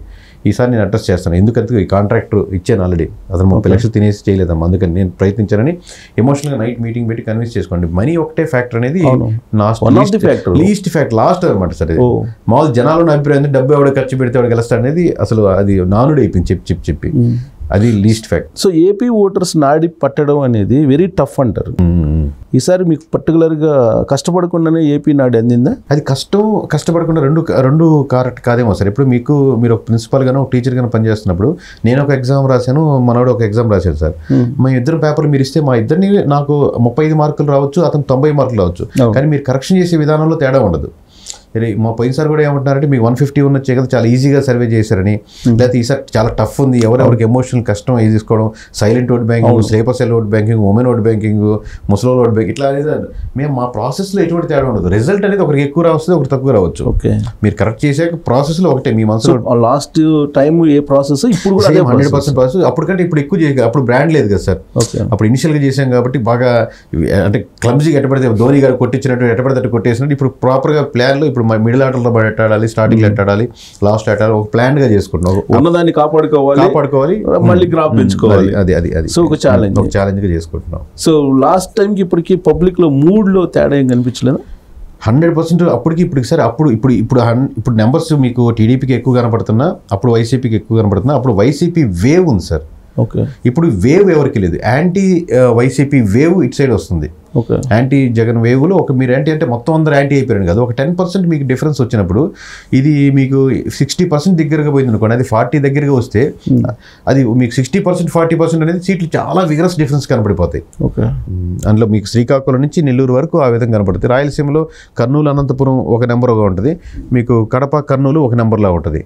ఈసారి నేను అడ్రస్ చేస్తాను ఎందుకంటే ఈ కాంట్రాక్ట్ ఇచ్చాను ఆల్రెడీ అతను ముప్పై లక్షలు తినేసి చేయలేదమ్మా అందుకని నేను ప్రయత్నించానని ఎమోషనల్గా నైట్ మీటింగ్ పెట్టి కన్విన్స్ చేసుకోండి మనీ ఒకటే ఫ్యాక్టర్ అనేది One of the factor. Least fact last అనమాట సార్ ఇది. ఓ. మామూలు జనాలు అభిప్రాయం ఏంటంటే డబ్బు ఎవడ ఖర్చు పెడితే ఎవడు గెలుస్తాడు అనేది అసలు అది నానుడు అయిపోయింది చెప్పి చెప్పి చెప్పి అది least fact so AP voters నాడి పట్టడం అనేది వెరీ టఫ్ అంటారు ఈసారి మీకు పర్టికులర్గా కష్టపడకుండానే ఏపీ నాడి అందిందా అది కష్టం కష్టపడకుండా రెండు రెండు కరెక్ట్ కాదేమో సార్ ఇప్పుడు మీకు మీరు ఒక ప్రిన్సిపల్ గాను ఒక టీచర్ గాను పనిచేస్తున్నప్పుడు నేను ఒక ఎగ్జామ్ రాశాను మనోడు ఒక ఎగ్జామ్ రాశాను సార్ మా ఇద్దరు పేపర్ మీరు ఇస్తే మా ఇద్దరిని నాకు ముప్పై ఐదు మార్కులు రావచ్చు అతను తొంభై మార్కులు రావచ్చు అవును. కానీ మీరు కరెక్షన్ చేసే విధానంలో తేడా ఉండదు మరి మా పోయినసారి కూడా ఏమంటున్నారంటే మీకు వన్ ఫిఫ్టీ ఉన్న కదా చాలా ఈజీగా సర్వే చేశారని లేకపోతే ఈసారి చాలా టఫ్ ఉంది ఎవరెవరికి ఎమోషనల్ కష్టం ఇది తీసుకోవడం silent vote banking sleeper cell vote banking women vote banking ముసలో ఓట్ బ్యాంకింగ్ ఇట్లా అనేది మేము మా ప్రాసెస్లో ఎటువంటి తేడా ఉండదు రిజల్ట్ అనేది ఒకరికి ఎక్కువ రావచ్చు ఒకరికి తక్కువ రావచ్చు ఓకే మీరు కరెక్ట్ చేసాక ప్రాసెస్లో ఒకటే మీ మనసులో లాస్ట్ టైం ఏ ప్రాసెస్ ఇప్పుడు కూడా అదే హండ్రెడ్ పర్సెంట్ ప్రాసెస్ అప్పటికంటే ఇప్పుడు ఎక్కువ చేయ అప్పుడు బ్రాండ్ లేదు కదా సార్ ఓకే అప్పుడు ఇనిషియల్గా చేసాం కాబట్టి బాగా ఇవి అంటే క్లబ్స్కి ఎట్టబడితే ధోని గారు కొట్టించినట్టు ఎట్టబడితే అట్టు కొట్టేసినట్టు ఇప్పుడు ప్రాపర్గా ప్లాన్లో ఇప్పుడు మిడిల్ ఆటల్లో ఎట్టాడాలి స్టార్టింగ్లో ఎట్టాడాలి లాస్ట్ ఎట్టాలి ఒక ప్లాన్గా చేసుకుంటున్నాం ఒక- ఉన్నదాన్ని కాపాడుకోవాలి కాపాడుకోవాలి మళ్ళీ గ్రాఫ్ పెంచుకోవాలి అది అది అది సో ఒక ఛాలెంజ్ ఒక ఛాలెంజ్గా చేసుకుంటున్నాం సో లాస్ట్ టైంకి ఇప్పటికి పబ్లిక్ లో మూడ్ లో తేడా ఏం కనిపించలేదు హండ్రెడ్ పర్సెంట్ అప్పటికి ఇప్పుడు సార్ అప్పుడు ఇప్పుడు ఇప్పుడు హన్- ఇప్పుడు నెంబర్స్ మీకు టీడీపీకి ఎక్కువ కనపడుతున్నా అప్పుడు వైసీపీకి ఎక్కువ కనపడుతున్నా అప్పుడు వైసీపీ వేవ్ ఉంది సార్ ఓకే ఇప్పుడు వేవ్ ఎవరికి లేదు యాంటీ వైసీపీ వేవ్ ఇటు సైడ్ వస్తుంది ఓకే యాంటీ జగన్ వేవ్లో ఒక మీరు యాంటీ అంటే మొత్తం అందరూ యాంటీ అయిపోయారు కదా ఒక టెన్ పర్సెంట్ మీకు డిఫరెన్స్ వచ్చినప్పుడు ఇది మీకు సిక్స్టీ పర్సెంట్ దగ్గరగా పోయింది అనుకోండి అది ఫార్టీ దగ్గరగా వస్తే అది మీకు సిక్స్టీ పర్సెంట్ ఫార్టీ పర్సెంట్ అనేది సీట్లు చాలా విగరస్ డిఫరెన్స్ కనపడిపోతాయి ఓకే అందులో మీకు శ్రీకాకుళం నుంచి నెల్లూరు వరకు ఆ విధంగా కనపడుతుంది రాయలసీమలో కర్నూలు అనంతపురం ఒక నెంబర్గా ఉంటుంది మీకు కడప కర్నూలు ఒక నెంబర్లా ఉంటుంది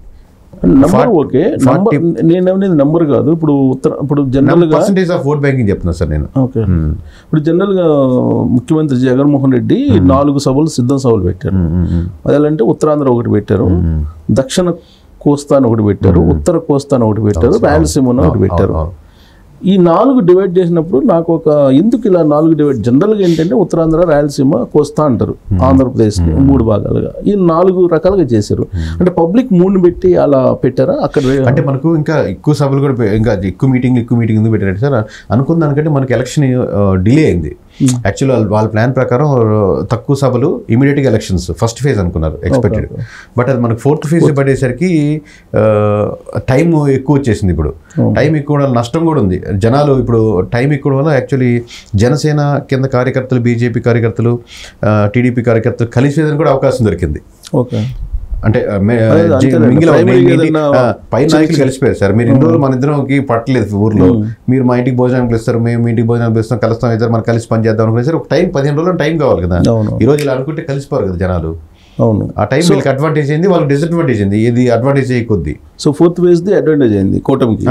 నంబర్ ఓకే నంబర్ నేనేమనేది నంబర్ కాదు ఇప్పుడు ఉత్తర ఇప్పుడు జనరల్ గా పర్సంటేజ్ ఆఫ్ ఓట్ బ్యాంకింగ్ చెప్తున్నా సార్ నేను ఓకే ఇప్పుడు జనరల్ గా ముఖ్యమంత్రి జగన్మోహన్ రెడ్డి నాలుగు సభలు సిద్ధం సభలు పెట్టారు అదేంటే ఉత్తరాంధ్ర ఒకటి పెట్టారు దక్షిణ కోస్తాను ఒకటి పెట్టారు ఉత్తర కోస్తాను ఒకటి పెట్టారు రాయలసీమను ఒకటి పెట్టారు అవును. ఈ నాలుగు డివైడ్ చేసినప్పుడు నాకు ఒక ఎందుకు ఇలా నాలుగు డివైడ్ జనరల్గా ఏంటంటే ఉత్తరాంధ్ర రాయలసీమ కోస్తా అంటారు ఆంధ్రప్రదేశ్ మూడు భాగాలుగా ఈ నాలుగు రకాలుగా చేశారు అంటే పబ్లిక్ మూడు పెట్టి అలా పెట్టారా అక్కడ అంటే మనకు ఇంకా ఎక్కువ సభలు కూడా పె- ఇంకా ఎక్కువ మీటింగ్ ఎక్కువ మీటింగ్ ఎందుకు పెట్టారంటే సార్ అనుకున్న దానికంటే మనకి ఎలక్షన్ డిలే అయింది యాక్చువల్ వాళ్ళ ప్లాన్ ప్రకారం తక్కువ సభలు ఇమీడియట్గా ఎలక్షన్స్ ఫస్ట్ ఫేజ్ అనుకున్నారు ఎక్స్పెక్టెడ్ బట్ అది మనకు ఫోర్త్ ఫేజ్ పడేసరికి టైం ఎక్కువ వచ్చేసింది ఇప్పుడు టైం ఎక్కువ వల్ల నష్టం కూడా ఉంది జనాలు ఇప్పుడు టైం ఎక్కువ వల్ల యాక్చువల్లీ జనసేన కింద కార్యకర్తలు బీజేపీ కార్యకర్తలు టీడీపీ కార్యకర్తలు కలిసేదని కూడా అవకాశం దొరికింది ఓకే అంటే ఆ, మే- అదే, జి- అంతేలేండి. మింగిల్ అవ్వండి. ప్రైమరీ మీ ఇంటి- ఏదైనా ఆ, పై నాయకులు కలిసిపోయారు సార్ మీరు ఇన్ని రోజులు మన ఇద్దరంకి పట్టలేదు ఊర్లో మీరు మా ఇంటికి భోజనం పిలుస్తారు మేము మీ ఇంటికి భోజనం పిలుస్తాం కలుస్తాం ఇద్దరు మనం కలిసి పని చేద్దాం అనుకునే సార్ ఒక టైం పదిహేను రోజులు టైం కావాలి కదా అవును ఈ రోజు ఇలా అనుకుంటే కలిసిపోరు కదా జనాలు అవును ఆ టైం వీళ్ళకి అడ్వాంటేజ్ అయింది వాళ్ళకి డిసడ్వాంటేజ్ అయింది ఇది అడ్వాంటేజ్ అయ్యి కొద్ది so fourth phase the advantage అయింది కూటమికి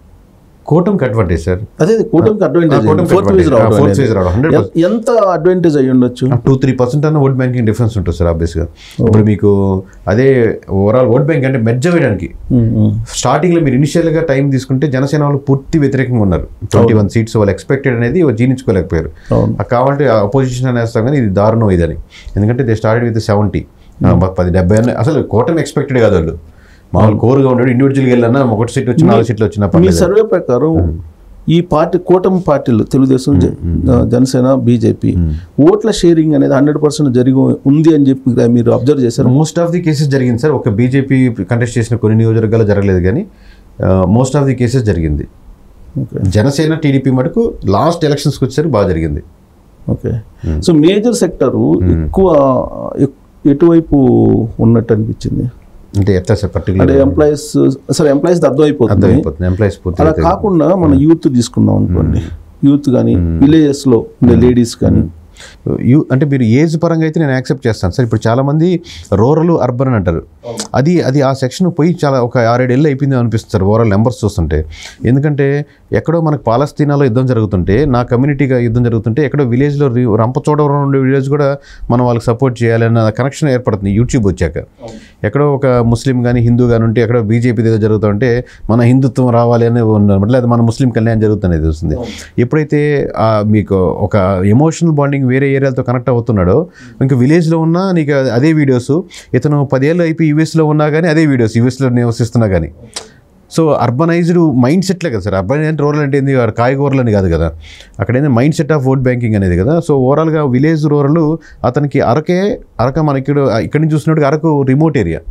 కూటమికి అడ్వాంటేజ్ సార్ అదే కూటమికి అడ్వాంటేజ్ కూటమికి ఫోర్త్ ఫేజ్ advantage. రావడం Fourth అనేది. phase రావడం, 100%. ఎ- ఎంత అడ్వాంటేజ్ అయ్యి ఉండొచ్చు టూ త్రీ పర్సెంట్ అన్న ఓట్ బ్యాంకింగ్ డిఫరెన్స్ ఉంటుంది సార్ ఆబ్వియస్గా ఇప్పుడు మీకు అదే ఓవరాల్ ఓట్ బ్యాంక్ అంటే మెర్జ్ వేయడానికి ఉమ్, ఉమ్. స్టార్టింగ్లో మీరు ఇనిషియల్గా టైం తీసుకుంటే జనసేన వాళ్ళు పూర్తి వ్యతిరేకంగా ఉన్నారు ట్వంటీ వన్ సీట్స్ వాళ్ళు ఎక్స్పెక్టెడ్ అనేది జీర్ణించుకోలేకపోయారు అవును ఆ కావాలంటే అపోజిషన్ అనేస్తాం కానీ ఇది దారుణం ఇదని ఎందుకంటే దే స్టార్టెడ్ విత్ సెవెంటీ పది డెబ్బై అన్న అసలు కూటమి ఎక్స్పెక్టెడ్ కాదు వాళ్ళు మామూలు కోరుగా ఉన్నాడు ఇండివిజువల్గా వెళ్ళినా ఒకటి సీట్ వచ్చి నాలుగు సీట్లు వచ్చినా మీ పర్లేదు సర్వే ప్రకారం ఈ పార్టీ కూటమి పార్టీలు తెలుగుదేశం జ- జనసేన బీజేపీ ఓట్ల షేరింగ్ అనేది హండ్రెడ్ పర్సెంట్ జరిగి ఉంది అని చెప్పి మీరు అబ్జర్వ్ చేశారు మోస్ట్ ఆఫ్ ది కేసెస్ జరిగింది సార్ ఒక బీజేపీ కంటెస్ట్ చేసిన కొన్ని నియోజకవర్గాలు జరగలేదు కానీ మోస్ట్ ఆఫ్ ది కేసెస్ జరిగింది ఓకే జనసేన టీడీపీ మటుకు లాస్ట్ ఎలక్షన్స్కి వచ్చేసరికి బాగా జరిగింది ఓకే సో మేజర్ సెక్టర్ ఎక్కువ ఎక్- ఎటువైపు ఉన్నట్టు అనిపించింది అంటే ఎట్లా సార్ అంటే పర్టికులర్ ఎంప్లాయీస్ సరే ఎంప్లాయీస్ అర్థమైపోతుంది అర్థమైపోతుంది ఎంప్లాయీస్ పూర్తి అలా కాకుండా మన యూత్ తీసుకున్నాం అనుకోండి యూత్ కానీ విలేజెస్ లో ఉండే లేడీస్ కానీ యూ అంటే మీరు ఏజ్ పరంగా అయితే నేను యాక్సెప్ట్ చేస్తాను సార్ ఇప్పుడు చాలా మంది రూరల్ అర్బన్ అని అంటారు అది అది ఆ సెక్షన్ పోయి చాలా ఒక ఆరేడేళ్ళు అయిపోయింది అనిపిస్తుంది సార్ ఓవరాల్ నెంబర్స్ చూస్తుంటే ఎందుకంటే ఎక్కడో మనకు పాలస్తీనాలో యుద్ధం జరుగుతుంటే నా కమ్యూనిటీగా యుద్ధం జరుగుతుంటే ఎక్కడో విలేజ్లో రంపచోడవరం ఉండే విలేజ్ కూడా మనం వాళ్ళకి సపోర్ట్ చేయాలన్న కనెక్షన్ ఏర్పడుతుంది యూట్యూబ్ వచ్చాక ఎక్కడో ఒక ముస్లిం కానీ హిందూ కానీ ఉంటే ఎక్కడో బీజేపీ ఏదో జరుగుతుంటే మన హిందుత్వం రావాలి అని ఉన్నమాట లేదా మన ముస్లిం కళ్యాణ్ జరుగుతుంది వస్తుంది ఎప్పుడైతే ఆ మీకు ఒక ఎమోషనల్ బాండింగ్ వేరే ఏరియాలతో కనెక్ట్ అవుతున్నాడో ఇంకా విలేజ్లో ఉన్నా నీకు అదే వీడియోస్ ఇతను పదేళ్ళు అయిపోయి యూఎస్లో ఉన్నా కానీ అదే వీడియోస్ యూఎస్లో నివసిస్తున్నా కానీ సో అర్బనైజ్డ్ మైండ్ సెట్లే కదా సార్ అర్బన్ అంటే రూరల్ అంటే ఏంది అక్కడ కాయగూరలు అని కాదు కదా అక్కడ ఏంది mindset of vote banking అనేది కదా సో ఓవరాల్గా విలేజ్ రూరల్ అతనికి అరకే అరక మనకి ఇక్కడ ఇక్కడి నుంచి చూసినట్టుగా అరకు రిమోట్ ఏరియా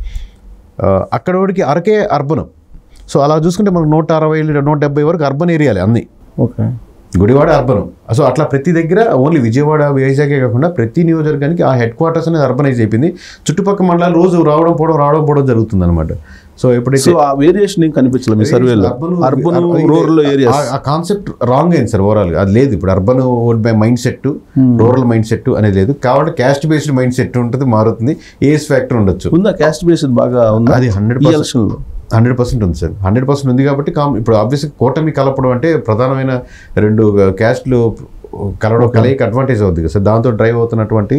అక్కడ వాడికి అరకే అర్బన్ సో అలా చూసుకుంటే మనకు నూట అరవై నూట డెబ్బై వరకు అర్బన్ ఏరియాలే అన్నీ ఓకే గుడివాడ అర్బన్ సో అట్లా ప్రతి దగ్గర ఓన్లీ విజయవాడ వైజాగే కాకుండా ప్రతి నియోజకవర్గానికి ఆ హెడ్ క్వార్టర్స్ అనేది అర్బనైజ్ అయిపోయింది చుట్టుపక్కల మండలాలు రోజు రావడం పోవడం రావడం పోవడం జరుగుతుంది అనమాట సో ఎప్పుడైతే సో ఆ వేరియేషన్ ఏం కనిపించలేదు మీ సర్వేలో అర్బన్ రూరల్ ఏరియాస్ ఆ- ఆ కాన్సెప్ట్ రాంగ్ అయింది సార్ ఓవరాల్ అది లేదు ఇప్పుడు urban vote by mindset rural mindset అనేది లేదు కాబట్టి క్యాస్ట్ బేస్డ్ మైండ్ సెట్ ఉంటుంది మారుతుంది ఏజ్ ఫ్యాక్టర్ ఉండొచ్చు ఉందా క్యాస్ట్ బేస్డ్ బాగా ఉందా అది హండ్రెడ్ ఈ ఎలక్షన్ లో హండ్రెడ్ పర్సెంట్ ఉంది సార్ హండ్రెడ్ పర్సెంట్ ఉంది కాబట్టి కామ్ ఇప్పుడు ఆబ్వియస్గా కూటమి కలపడం అంటే ప్రధానమైన రెండు క్యాస్ట్లు కలవడం కలయిక అడ్వాంటేజ్ అవుతుంది కదా సార్ దాంతో డ్రైవ్ అవుతున్నటువంటి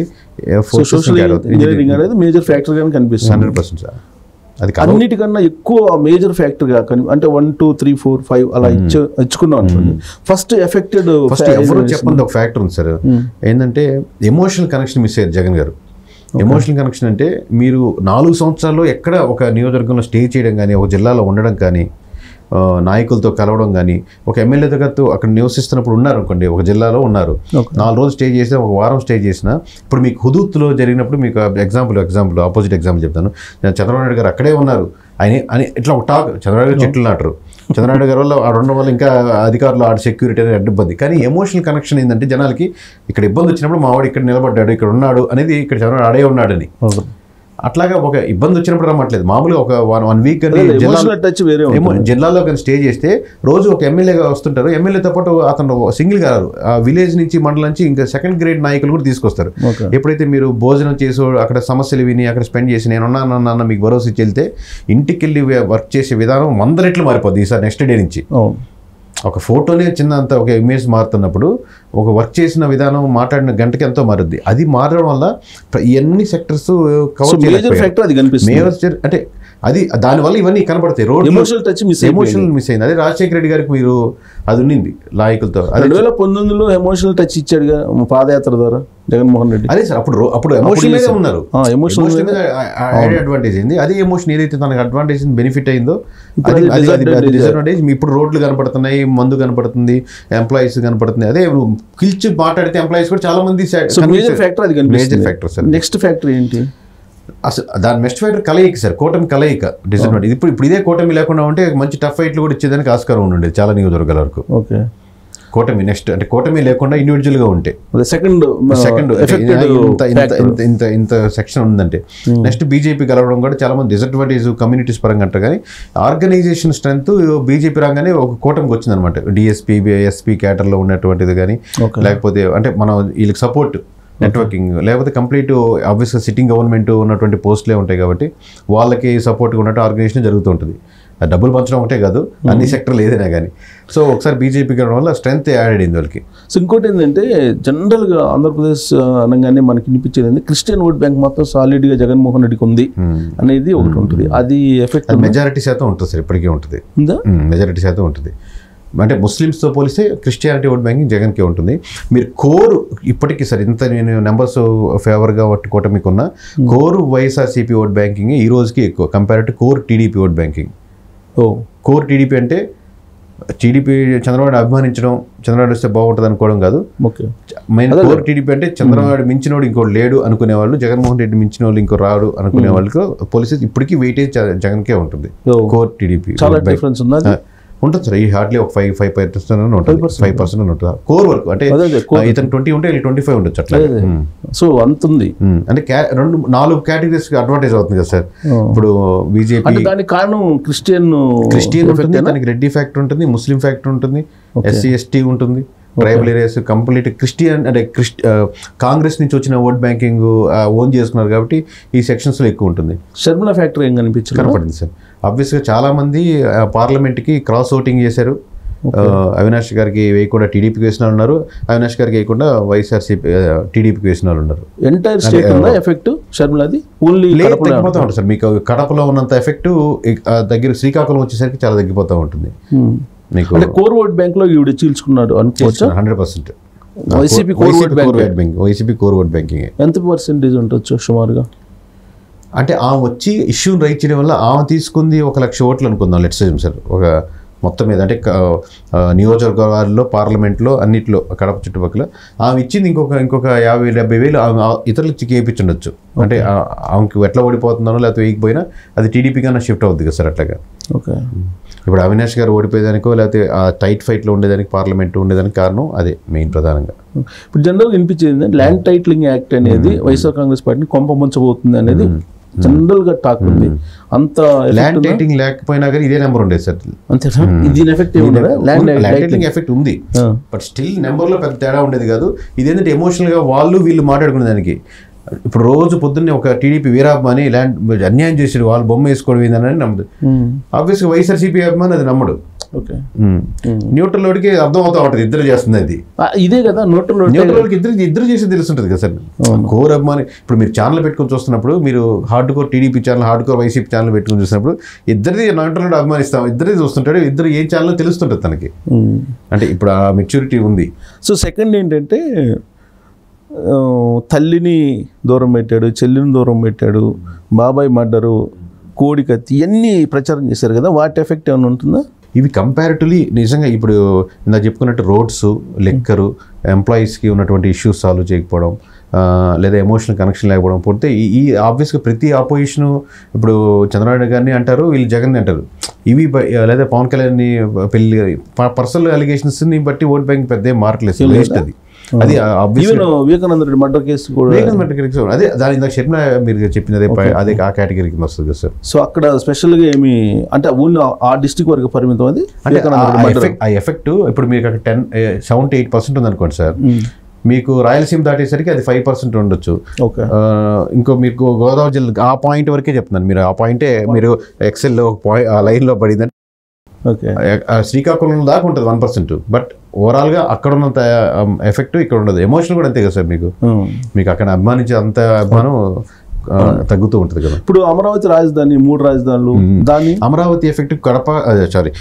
సోషల్ ఇంజనీరింగ్ అనేది మేజర్ ఫ్యాక్టర్ గా కనిపిస్తుంది హండ్రెడ్ పర్సెంట్ సార్ అది కలవ అన్నిటికన్నా ఎక్కువ మేజర్ ఫ్యాక్టర్ గా కని అంటే one two three four five అలా ఇచ్చు ఇచ్చుకున్నాం అనుకోండి ఫస్ట్ ఎఫెక్టెడ్ ఫస్ట్ ఎవరు చెప్పండి ఒక ఫ్యాక్టర్ ఉంది సార్ ఏంటంటే ఎమోషనల్ కనెక్షన్ మిస్ అయ్యారు జగన్ గారు ఎమోషనల్ కనెక్షన్ అంటే మీరు నాలుగు సంవత్సరాల్లో ఎక్కడ ఒక నియోజకవర్గంలో స్టే చేయడం కానీ ఒక జిల్లాలో ఉండడం కానీ ఆ, నాయకులతో కలవడం కానీ ఒక ఎమ్మెల్యేతో గతో అక్కడ నివసిస్తున్నప్పుడు ఉన్నారు అనుకోండి ఒక జిల్లాలో ఉన్నారు Okay. నాలుగు రోజులు స్టే చేసిన ఒక వారం స్టే చేసిన ఇప్పుడు మీకు హుదూత్లో జరిగినప్పుడు మీకు ఎగ్జాంపుల్ ఎగ్జాంపుల్ ఆపోజిట్ ఎగ్జాంపుల్ చెప్తాను నేను చంద్రబాబు నాయుడు గారు అక్కడే ఉన్నారు ఆయన అని ఇట్లా ఒక టాక్ చంద్రబాబు గారు చెట్లు నాటరు చంద్రబాబు గారి వల్ల ఆ రెండు వల్ల ఇంకా అధికారులు ఆడ సెక్యూరిటీ అనేది అడ్డు ఇబ్బంది కానీ ఎమోషనల్ కనెక్షన్ ఏంటంటే జనాలకి ఇక్కడ ఇబ్బంది వచ్చినప్పుడు మా వాడు ఇక్కడ నిలబడ్డాడు ఇక్కడ ఉన్నాడు అనేది ఇక్కడ చంద్రబాబు ఆడే ఉన్నాడని అట్లాగా ఒక ఇబ్బంది వచ్చినప్పుడు రమ్మట్లేదు మామూలుగా ఒక వన్ వన్ వీక్ అని జిల్లాలో ఎమోషనల్ టచ్ వేరే ఏమో ఉంటుంది జిల్లాలో కానీ స్టే చేస్తే రోజు ఒక ఎమ్మెల్యేగా వస్తుంటారు ఎమ్మెల్యేతో పాటు అతను సింగిల్ గారు ఆ విలేజ్ నుంచి మండలం నుంచి ఇంకా సెకండ్ గ్రేడ్ నాయకులు కూడా తీసుకొస్తారు ఓకే ఎప్పుడైతే మీరు భోజనం చేసో అక్కడ సమస్యలు విని అక్కడ స్పెండ్ చేసి నేను ఉన్నాను అన్న మీకు భరోసా ఇచ్చి వెళ్తే ఇంటికి వెళ్ళి వర్క్ చేసే విధానం వంద రెట్లు మారిపోద్ది ఈసారి నెక్స్ట్ డే నుంచి అవును ఒక ఫోటోనే చిన్న అంత ఒక ఇమేజ్ మారుతున్నప్పుడు ఒక వర్క్ చేసిన విధానం మాట్లాడిన గంటకి ఎంతో మారుద్ది అది మారడం వల్ల ప్ర- ఇవన్నీ sectors so cover major factor అది కనిపిస్తుంది మేజర్ అంటే అది దానివల్ల ఇవన్నీ కనబడతాయి road emotional touch miss emotional miss అయింది అదే రాజశేఖర రెడ్డి గారికి మీరు అది ఉన్నింది నాయకులతో అదే రెండు వేల పంతొమ్మిదిలో ఎమోషనల్ టచ్ ఇచ్చాడుగా పాదయాత్ర ద్వారా జగన్మోహన్ రెడ్డి అదే సార్ అప్పుడు రో- అప్పుడు ఎమోషన్ మీదే ఉన్నారు ఆ, emotional ఎమోషన్ మీద అడ్వాంటేజ్ అయింది అదే ఎమోషన్ ఏదైతే తనకు అడ్వాంటేజ్ బెనిఫిట్ అయిందో ఇప్పుడు అది అది అది disadvantage. డిసడ్వాంటేజ్ ఇప్పుడు రోడ్లు కనపడుతున్నాయి మందు కనపడుతుంది ఎంప్లాయీస్ కనపడుతుంది అదే నువ్వు పిలిచి మాట్లాడితే ఎంప్లాయీస్ కూడా చాలా మంది సో మేజర్ ఫ్యాక్టర్ అది మేజర్ కనిపిస్తుంది ఫ్యాక్టర్ సార్ నెక్స్ట్ ఫ్యాక్టర్ ఏంటి అసలు దాని నెక్స్ట్ ఫైటర్ కలయిక సార్ కూటమి కలయిక డిసడ్వాంటేజ్ ఇప్పుడు ఇప్పుడు ఇదే కూటమి లేకుండా ఉంటే మంచి టఫ్ ఫైట్లు కూడా ఇచ్చేదానికి ఆస్కారం ఉండే చాలా నియోజకవర్గాల వరకు ఓకే కూటమి నెక్స్ట్ అంటే కూటమి లేకుండా individual గా ఉంటే అదే సెకండ్ సెకండ్ ఎఫెక్టెడ్ ఇంత ఇంత ఇంత ఇంత ఇంత సెక్షన్ ఉందంటే నెక్స్ట్ బీజేపీ కలవడం కూడా చాలా మంది డిసడ్వాంటేజ్ కమ్యూనిటీస్ పరంగా అంటారు కానీ ఆర్గనైజేషన్ స్ట్రెంత్ బీజేపీ రాగానే ఒక కూటమికి వచ్చింది అనమాట డిఎస్పీ ఎస్పీ క్యాటర్లో ఉన్నటువంటిది కానీ Okay. లేకపోతే అంటే మనం వీళ్ళకి సపోర్ట్ నెట్వర్కింగ్ లేకపోతే కంప్లీట్ ఆబ్వియస్గా సిట్టింగ్ గవర్నమెంట్ ఉన్నటువంటి పోస్టులే ఉంటాయి కాబట్టి వాళ్ళకి సపోర్ట్గా ఉన్నట్టు ఆర్గనైజేషన్ జరుగుతూ ఉంటుంది ఆ డబ్బులు పంచడం ఒకటే కాదు అన్ని సెక్టర్లు ఏదైనా కానీ సో ఒకసారి బీజేపీకి రావడం వల్ల స్ట్రెంత్ యాడ్ అయింది వాళ్ళకి సో ఇంకోటి ఏంటంటే జనరల్గా ఆంధ్రప్రదేశ్ ఆ, అనగానే మనకి వినిపించేది ఏంటంటే క్రిస్టియన్ ఓట్ బ్యాంక్ మాత్రం సాలిడ్గా జగన్మోహన్ రెడ్డికి ఉంది అనేది ఒకటి ఉంటుంది అది ఎఫెక్ట్ అది మెజారిటీ శాతం ఉంటుంది సార్ ఇప్పటికీ ఉంటుంది ఉందా మెజారిటీ శాతం ఉంటుంది అంటే ముస్లిమ్స్తో పోలిస్తే క్రిస్టియానిటీ ఓట్ బ్యాంకింగ్ జగన్కే ఉంటుంది మీరు కోరు ఇప్పటికీ సార్ ఇంత నేను నెంబర్స్ ఫేవర్గా పట్టుకోవటం మీకున్న కోరు వైఎస్ఆర్సీపీ ఓట్ బ్యాంకింగ్ ఈ రోజుకి ఎక్కువ compare to core TDP vote banking ఓ కోర్ టీడీపీ అంటే టీడీపీ చంద్రబాబు అభిమానించడం చంద్రబాబు వస్తే బాగుంటుంది అనుకోవడం కాదు ఓకే మెయిన్ కోర్ టీడీపీ అంటే చంద్రబాబు మించినోడు ఇంకోటి లేడు అనుకునే వాళ్ళు జగన్మోహన్ రెడ్డి మించిన వాళ్ళు ఇంకో రాడు అనుకునే వాళ్ళకి పోలీసెస్ ఇప్పటికీ వెయిటేజ్ జగన్కే ఉంటుంది ఓ. కోర్ టీడీపీ చాలా డిఫరెన్స్ ఉందా అది? ఉంటుంది సార్ ఈ హార్డ్లీ ఒక ఫైవ్ ఫైవ్ పర్సెంట్ ఉంటుంది ఫైవ్ పర్సెంట్ ఉంటుంది కోర్ వర్క్ అంటే అదే అదే ఆ, ఇతను ట్వంటీ ఉంటే ట్వంటీ ఫైవ్ ఉండొచ్చు అట్లా అదే. సో అంత ఉంది ఉమ్. అంటే క్యా- రెండు నాలుగు కేటగిరీస్ అడ్వాంటేజ్ అవుతుంది కదా సార్ ఓ. ఇప్పుడు బీజేపీ అంటే దానికి కారణం క్రిస్టియన్ క్రిస్టియన్ ఉంటుంది దానికి రెడ్డి ఫ్యాక్టర్ ఉంటుంది ముస్లిం ఫ్యాక్టర్ ఉంటుంది ఎస్సీ ఎస్టీ ఉంటుంది ట్రైబల్ ఏరియాస్ కంప్లీట్ క్రిస్టియన్ అంటే క్రిస్ట్ ఆ, కాంగ్రెస్ నుంచి వచ్చిన ఓట్ బ్యాంకింగ్ ఓన్ చేసుకున్నారు కాబట్టి ఈ సెక్షన్స్లో ఎక్కువ ఉంటుంది షర్మిల ఫ్యాక్టర్ ఏం కనిపించదు కనపడింది సార్ ఆబ్వియస్గా చాలా మంది ఆ, పార్లమెంట్కి క్రాస్ ఓటింగ్ చేశారు ఆ, అవినాష్ గారికి వేయకుండా టీడీపీకి వేసిన వాళ్ళు ఉన్నారు అవినాష్ గారికి వేయకుండా వైఎస్ఆర్సీపీ టీడీపీకి వేసిన వాళ్ళు ఉన్నారు ఎంటైర్ స్టేట్ ఉందా ఎఫెక్ట్ షర్మిలది ఓన్లీ లేదు తగ్గిపోతూ ఉంటుంది సార్ మీకు కడపలో ఉన్నంత ఎఫెక్ట్ దగ్గర శ్రీకాకుళం వచ్చేసరికి చాలా తగ్గిపోతూ ఉంటుంది మీకు అంటే కోర్ ఓట్ బ్యాంక్ లో ఈవిడ చీల్చుకున్నాడు అనుకోవచ్చా hundred percent YCP core vote bank banking YCP core vote banking ఎంత పర్సెంటేజ్ ఉండొచ్చు సుమారుగా అంటే ఆమె వచ్చి ఇష్యూని రైట్ చేయడం వల్ల ఆమె తీసుకుంది ఒక లక్ష ఓట్లు అనుకుందాం లెట్స్ సార్ ఒక మొత్తం మీద అంటే క- ఆ, నియోజకవర్గాల్లో పార్లమెంట్లో అన్నిట్లో కడప చుట్టుపక్కల ఆమె ఇచ్చింది ఇంకొక ఇంకొక యాభై డెబ్బై వేలు ఆమె ఆ ఇతరులు ఇచ్చి కేపించుండొచ్చు అంటే ఆ- ఆమెకి ఎట్లా ఓడిపోతున్నానో లేకపోతే వేయకపోయినా అది టీడీపీ కన్నా షిఫ్ట్ అవుద్ది కదా సార్ అట్లాగా ఓకే ఇప్పుడు అవినాష్ గారు ఓడిపోయేదానికో లేకపోతే ఆ టైట్ ఫైట్లో ఉండేదానికి పార్లమెంట్ ఉండేదానికి కారణం అదే మెయిన్ ప్రధానంగా ఇప్పుడు జనరల్గా వినిపించేది ల్యాండ్ టైటిలింగ్ యాక్ట్ అనేది వైఎస్ఆర్ కాంగ్రెస్ పార్టీని కొంప ముంచబోతుంది అనేది జనరల్గా టాక్ ఉంది అంత effect ల్యాండ్ ఉందా? టైటింగ్ లేకపోయినా కానీ ఇదే నెంబర్ ఉండేది సార్ అంతేనా దీని ఎఫెక్ట్ ఏముందా ల్యాండ్ ల్యాండ్ టైటిలింగ్ ఎఫెక్ట్ ఉంది బట్ స్టిల్ నెంబర్లో పెద్ద తేడా ఉండేది కాదు ఇదేంటంటే ఎమోషనల్గా వాళ్ళు వీళ్ళు మాట్లాడుకునే దానికి ఇప్పుడు రోజు పొద్దున్నే ఒక టీడీపీ వీరాభిమాని ల్యాండ్ అన్యాయం చేసాడు వాళ్ళు బొమ్మ వేసుకోవడం ఏందని నమ్మదు ఆబ్వియస్గా వైఎస్ఆర్సీపీ అభిమాని అది నమ్మడు ఓకే న్యూట్రల్ వాడికి అర్థం అవుతా ఉంటుంది ఇద్దరు చేస్తుంది అది ఇదే కదా నోట్లో న్యూట్రల్ వాళ్ళకి ఇద్దరు ఇద్దరు చేసి తెలుస్తుంటుంది కదా సార్ కోర్ అభిమాని ఇప్పుడు మీరు ఛానల్ పెట్టుకొని చూస్తున్నప్పుడు మీరు hard core TDP channel hard core YCP channel పెట్టుకొని చూసినప్పుడు ఇద్దరిది న్యూట్రల్ అభిమానిస్తాం ఇద్దరిది చూస్తుంటాడు ఇద్దరు ఏం ఛానల్ తెలుస్తుంటుంది తనకి అంటే ఇప్పుడు ఆ మెచ్యూరిటీ ఉంది సో సెకండ్ ఏంటంటే ఆ, తల్లిని దూరం పెట్టాడు చెల్లిని దూరం పెట్టాడు బాబాయ్ మర్డరు కోడి కత్తి ఇవన్నీ ప్రచారం చేశారు కదా వాటి ఎఫెక్ట్ ఏమైనా ఉంటుందా ఇవి కంపారిటివ్లీ నిజంగా ఇప్పుడు ఇందా చెప్పుకున్నట్టు రోడ్స్ లెక్కరు ఎంప్లాయీస్కి ఉన్నటువంటి ఇష్యూస్ సాల్వ్ చేయకపోవడం ఆ, లేదా ఎమోషనల్ కనెక్షన్ లేకపోవడం పోతే ఈ- ఈ ఆబ్వియస్గా ప్రతి ఆపోజిషన్ ఇప్పుడు చంద్రబాబు గారిని అంటారు వీళ్ళు జగన్ అంటారు ఇవి బ- లేదా పవన్ కళ్యాణ్ని పెళ్లి పర్సనల్ అలిగేషన్స్ని బట్టి ఓట్ బ్యాంక్ పెద్ద ఏం మారట్లేదు వేస్ట్ అది అది obvious even Vivekananda Reddy murder case కూడా అదే దాని ఇందాక చెప్పిన మీరు చెప్పింది అదే పై- అదే ఆ కేటగిరీ కింద వస్తుంది కదా సార్ సో అక్కడ స్పెషల్గా ఏమి అంటే ఓన్లీ ఆ డిస్టిక్ వరకు పరిమితం అది అంటే వివేకానంద ఆ రెడ్డి murder. ఎఫెక్ట్ ఆ ఎఫెక్ట్ ఇప్పుడు మీకు అక్కడ ten seven to eight percent ఉంది అనుకోండి సార్ మీకు రాయలసీమ దాటేసరికి అది ఫైవ్ పర్సెంట్ ఉండొచ్చు ఓకే ఆ, ఇంకో మీకు గోదావరి జిల్లా ఆ పాయింట్ వరకే చెప్తున్నాను మీరు ఆ పాయింటే మీరు ఎక్సెల్లో ఒక పాయింట్ ఆ లైన్లో పడిందంటే ఓకే ఆ శ్రీకాకుళం దాకా ఉంటుంది వన్ పర్సెంట్ బట్ ఓవరాల్గా అక్కడ ఉన్నంత ఎఫెక్ట్ ఇక్కడ ఉండదు ఎమోషన్ కూడా అంతే కదా సార్ మీకు మీకు అక్కడ అభిమానించే అంత అభిమానం ఆ, తగ్గుతూ ఉంటుంది కదా ఇప్పుడు అమరావతి రాజధాని మూడు రాజధానులు దాన్ని అమరావతి ఎఫెక్ట్ కడప సారీ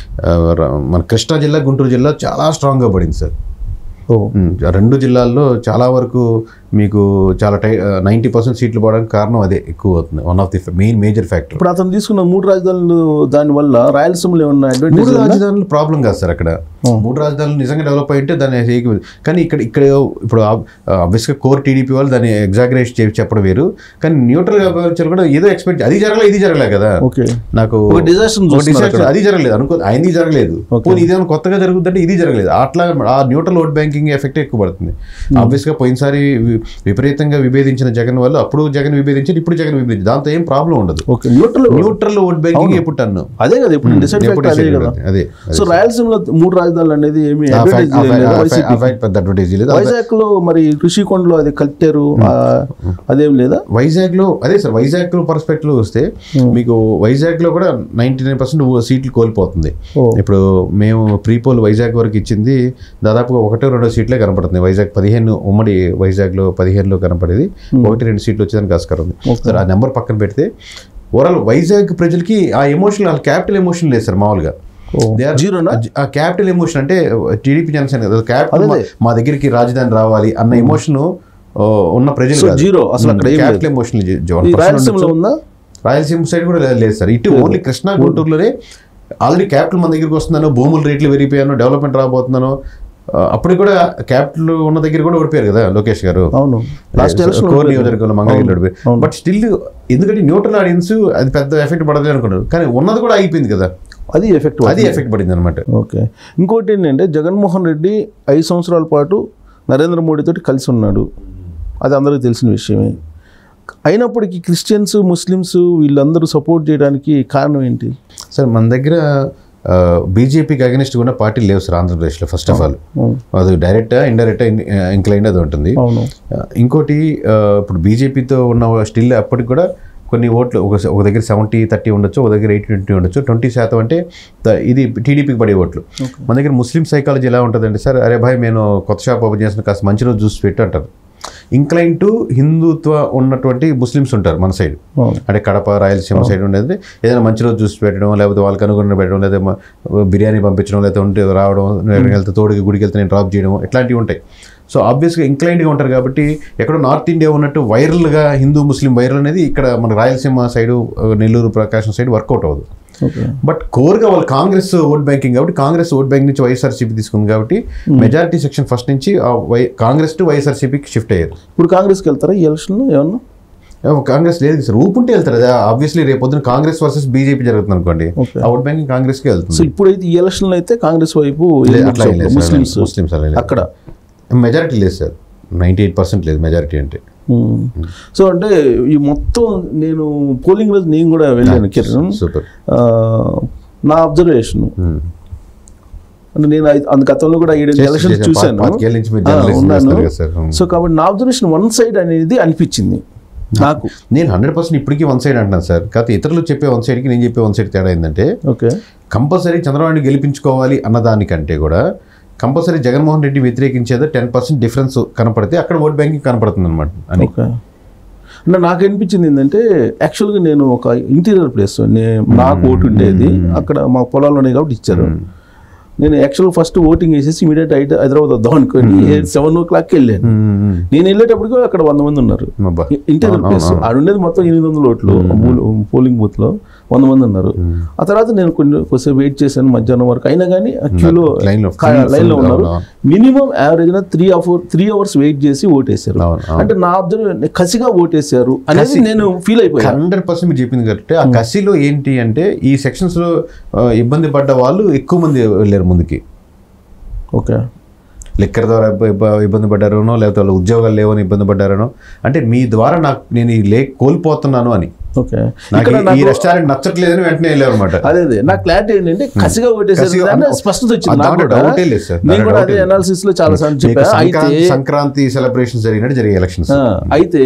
మన కృష్ణా జిల్లా గుంటూరు జిల్లా చాలా స్ట్రాంగ్గా పడింది సార్ ఓ ఉమ్, రెండు జిల్లాల్లో చాలా వరకు మీకు చాలా టై నైంటీ పర్సెంట్ సీట్లు పోవడానికి కారణం అదే ఎక్కువ అవుతుంది one of the main major factor ఇప్పుడు అతను తీసుకున్న మూడు రాజధానులు దాని వల్ల రాయలసీమలో ఏమన్నా మూడు అడ్వాంటేజ్ రాజధానులు ప్రాబ్లం కాదు సార్ అక్కడ మూడు రాజధానులు నిజంగా డెవలప్ అయ్యింటే దాన్ని చేయకపోయింది కానీ ఇక్కడ ఇక్కడ ఇప్పుడు ఆబ్వియస్గా కోర్ టీడీపీ వాళ్ళు దాన్ని ఎగ్జాగరేట్ చేసి చెప్పడం వేరు కానీ న్యూట్రల్గా వ్యవహరించారు కూడా ఏదో ఎక్స్పెక్ట్ అది జరగలేదు ఇది జరగలేదు కదా ఓకే నాకు ఒక disaster ఒక చూస్తున్నారు disaster, అది జరగలేదు అనుకో ఆయనది జరగలేదు Okay. పోనీ ఇదేమైనా కొత్తగా జరుగుతుందంటే ఇది జరగలేదు అట్లా ఆ న్యూట్రల్ ఓట్ బ్యాంకింగ్ ఎఫెక్ట్ ఎక్కువ పడుతుంది ఆబ్వియస్ గా పోయినసారి వి- విపరీతంగా విభేదించిన జగన్ వాళ్ళు అప్పుడు జగన్ విభేదించారు ఇప్పుడు జగన్ విభేదించారు దాంతో ఏం ప్రాబ్లం ఉండదు okay neutral neutral vote banking ఎప్పుడు టన్ను అదే కదా ఇప్పుడు డిసైడ్ ఎప్పుడు అదే decide కదా అవుతుంది. అదే సో రాయలసీమలో మూడు రాజధానులు అనేది ఏమి ఆ fact- advantage ఆ fact- లేదు ఆ fact- వైసీపీ ఆ fact పెద్ద అడ్వర్టైజ్ లేదు వైజాగ్ లో మరి ఋషికొండలో అది కట్టారు ఆ, అదేం లేదా వైజాగ్ లో అదే సార్ వైజాగ్ లో పర్స్పెక్టివ్ లో వస్తే మీకు వైజాగ్ లో కూడా నైన్టీ నైన్ పర్సెంట్ సీట్లు కోల్పోతుంది ఓ. ఇప్పుడు మేము ప్రీపోల్ వైజాగ్ వరకు ఇచ్చింది దాదాపుగా ఒకటో రెండో సీట్లే కనపడుతుంది వైజాగ్ పదిహేను ఉమ్మడి వైజాగ్ లో పదిహేనులో కనపడేది ఒకటి రెండు సీట్లు వచ్చేదానికి ఆస్కారం ఉంది సార్ ఆ నెంబర్ పక్కన పెడితే ఓవరాల్ వైజాగ్ ప్రజలకి ఆ ఎమోషన్ వాళ్ళ క్యాపిటల్ ఎమోషన్ లేదు సార్ మామూలుగా ఓ. They are- జీరోనా ఆ క్యాపిటల్ ఎమోషన్ అంటే టీడీపీ జనసేన కదా క్యాపిటల్ మా- మా దగ్గరికి రాజధాని రావాలి అన్న ఎమోషన్ ఉన్న ప్రజలు సో కాదు. జీరో అసలు అక్కడ ఏం లేదు క్యాపిటల్ ఎమోషన్ ఈ రాయలసీమలో ఉందా రాయలసీమ సైడ్ కూడా లేదు- లేదు సార్ ఇటు ఓన్లీ కృష్ణా గుంటూరులోనే ఆల్రెడీ క్యాపిటల్ మన దగ్గరికి వస్తున్నాను భూముల రేట్లు పెరిగిపోయాను డెవలప్మెంట్ రాబోతున్నాను ఆ, అప్పుడు కూడా క్యాపిటల్ ఉన్న దగ్గర కూడా ఓడిపోయారు కదా లోకేష్ గారు అవును లాస్ట్ ఎలక్షన్ కోర్ నియోజకవర్గంలో మంగళగిరిలో ఓడిపోయారు బట్ స్టిల్ ఎందుకంటే న్యూట్రల్ ఆడియన్స్ అది పెద్ద ఎఫెక్ట్ పడదు అనుకున్నారు కానీ ఉన్నది కూడా అయిపోయింది కదా అది ఎఫెక్ట్ అది ఎఫెక్ట్ పడింది అనమాట ఓకే ఇంకోటి ఏంటంటే జగన్మోహన్ రెడ్డి ఐదు సంవత్సరాల పాటు నరేంద్ర మోడీతో కలిసి ఉన్నాడు అది అందరికీ తెలిసిన విషయమే అయినప్పటికీ క్రిస్టియన్స్ ముస్లిమ్స్ వీళ్ళందరూ సపోర్ట్ చేయడానికి కారణం ఏంటి సార్ మన దగ్గర బీజేపీకి అగనిస్ట్ ఉన్న పార్టీలు లేవు సార్ ఆంధ్రప్రదేశ్లో ఫస్ట్ ఆఫ్ ఆల్ అవును. అది డైరెక్ట్ ఇండైరెక్ట్ ఇంక్లైన్ అది ఉంటుంది అవును ఆ, ఇంకోటి ఆ, ఇప్పుడు బీజేపీతో ఉన్న స్టిల్ అప్పటికి కూడా కొన్ని ఓట్లు ఒక ఒక దగ్గర సెవెంటీ థర్టీ ఉండొచ్చు ఒక దగ్గర ఎయిటీ ట్వంటీ ఉండొచ్చు ట్వంటీ శాతం అంటే ద- ఇది టీడీపీకి పడే ఓట్లు మన దగ్గర ముస్లిం సైకాలజీ ఎలా ఉంటుందంటే సార్ అరే భాయ్ నేను కొత్త షాప్ ఓపెన్ చేసిన కాస్త మంచి రోజు చూసి పెట్టు అంటారు ఇంక్లైన్ టు హిందుత్వ ఉన్నటువంటి ముస్లిమ్స్ ఉంటారు మన సైడ్ అవును అంటే కడప రాయలసీమ సైడ్ ఉండేది ఏదైనా మంచి రోజు చూసి పెట్టడం లేకపోతే వాళ్ళకి అనుగుణంగా పెట్టడం లేదా మ- బిర్యానీ పంపించడం లేకపోతే ఉంటే రావడం ఎక్కడికి వెళ్తే తోడుకి గుడికి వెళ్తే నేను డ్రాప్ చేయడం ఇట్లాంటివి ఉంటాయి సో ఆబ్వియస్గా ఇంక్లైన్డ్గా ఉంటారు కాబట్టి ఎక్కడో నార్త్ ఇండియా ఉన్నట్టు వైరల్గా హిందూ ముస్లిం వైరల్ అనేది ఇక్కడ మన Rayalaseema side Nellore Prakasam side workout అవ్వదు ఓకే బట్ కోర్గా వాళ్ళు కాంగ్రెస్ ఓట్ బ్యాంకింగ్ కాబట్టి కాంగ్రెస్ ఓట్ బ్యాంక్ నుంచి వైఎస్ఆర్సీపీ తీసుకుంది కాబట్టి మెజారిటీ సెక్షన్ ఫస్ట్ నుంచి ఆ వై కాంగ్రెస్ టు వైఎస్ఆర్సీపీకి షిఫ్ట్ అయ్యారు ఇప్పుడు కాంగ్రెస్కి వెళ్తారా ఈ ఎలక్షన్లో ఏమన్నా ఏమో కాంగ్రెస్ లేదు సార్ ఊపుంటే వెళ్తారు అదే ఆబ్వియస్లీ రేపు పొద్దున కాంగ్రెస్ వర్సెస్ బీజేపీ జరుగుతుంది అనుకోండి Okay. ఆ ఓట్ బ్యాంకింగ్ కాంగ్రెస్కి సో వెళ్తుంది ఇప్పుడైతే ఈ ఎలక్షన్లో అయితే కాంగ్రెస్ వైపు లేదు, అట్లా ఏం లేదు సార్. ముస్లిమ్స్ ముస్లిమ్స్ అలా లేదు. అక్కడ మెజారిటీ లేదు సార్ నైంటీ ఎయిట్ పర్సెంట్ లేదు మెజారిటీ అంటే మ్మ్. సో అంటే ఈ మొత్తం నేను పోలింగ్ రోజు నేను కూడా వెళ్ళాను కిరణ్ సూపర్ ఆ, నా అబ్జర్వేషన్ అంటే నేను ఐ- అందు గతంలో కూడా ఏడు చేసి- ఎలక్షన్స్ చేసి చూశాను పాతికేళ్ళ నుంచి మీరు ఆ, journalism ఉన్నాను చేస్తారు కదా సార్. అవును. సో కాబట్టి నా అబ్జర్వేషన్ వన్ సైడ్ అనేది అనిపించింది నాకు నేను హండ్రెడ్ పర్సెంట్ ఇప్పటికీ వన్ సైడ్ అంటున్నాను సార్ కాకపోతే ఇతరులు చెప్పే వన్ సైడ్కి నేను చెప్పే వన్ సైడ్ తేడా ఏంటంటే ఓకే కంపల్సరీ చంద్రబాబుని గెలిపించుకోవాలి అన్నదానికంటే కూడా కంపల్సరీ జగన్మోహన్ రెడ్డి వ్యతిరేకించేదో టెన్ పర్సెంట్ డిఫరెన్స్ కనపడితే అక్కడ ఓట్ బ్యాంకింగ్ కనపడుతుంది అనమాట అని ఓకే అంటే నాకు అనిపించింది ఏంటంటే యాక్చువల్గా నేను ఒక ఇంటీరియర్ ప్లేస్ నాకు ఓటు ఉండేది అక్కడ మా పొలాలు ఉన్నాయి కాబట్టి ఇచ్చారు నేను యాక్చువల్గా ఫస్ట్ ఓటింగ్ వేసేసి ఇమీడియట్ అయితే హైదరాబాద్ వద్దాం అనుకొని సెవెన్ ఓ క్లాక్కి వెళ్ళాను నేను వెళ్ళేటప్పటికి అక్కడ వంద మంది ఉన్నారు అబ్బా. ఇంటీరియర్ ప్లేస్ ఆడ ఉండేది మొత్తం ఎనిమిది వందల ఓట్లు మూల- పోలింగ్ బూత్ లో వంద మంది ఉన్నారు ఆ తర్వాత నేను కొన్ని కొద్దిసేపు వెయిట్ చేశాను మధ్యాహ్నం వరకు అయినా కానీ ఆ క్యూలో లైన్ లో లైన్ లో ఉన్నారు అవును, minimum average three four three hours wait చేసి ఓటేశారు అవును, అవును. అంటే నా అబ్జర్వ్ కసిగా ఓటేశారు అనేది నేను ఫీల్ అయిపోయాను హండ్రెడ్ పర్సెంట్ మీరు చెప్పింది కరెక్ట్ ఆ కసిలో ఏంటి అంటే ఈ సెక్షన్స్ లో ఆ, ఇబ్బంది పడ్డ వాళ్ళు ఎక్కువ మంది వెళ్ళారు ముందుకి ఓకే లెక్కర్ ద్వారా ఇబ్బ- ఇబ్బ- ఇబ్బంది పడ్డారనో లేకపోతే వాళ్ళు ఉద్యోగాలు లేవని ఇబ్బంది పడ్డారనో అంటే మీ ద్వారా నాకు నేను ఈ లే కోల్పోతున్నాను అని ఓకే నాకు ఇక్కడ ఈ- ఈ నాకు రెస్టారెంట్ నచ్చట్లేదని వెంటనే వెళ్ళారు అనమాట అదే అదే నా క్లారిటీ ఏంటంటే కసిగా ఓటేసారు కసిగా- దాన్ని అన్న- స్పష్టత వచ్చింది ఆ నాకు దాంట్లో కూడా. డౌటే లేదు సార్. నేను దాంట్లో కూడా డౌటే అదే లేదు. అనాలిసిస్ లో చాలా సార్లు మీకు చెప్పాను అయితే సంక్రాంతి సంక్రాంతి సెలబ్రేషన్ జరిగినట్టు జరిగే ఎలక్షన్స్ ఆ, అయితే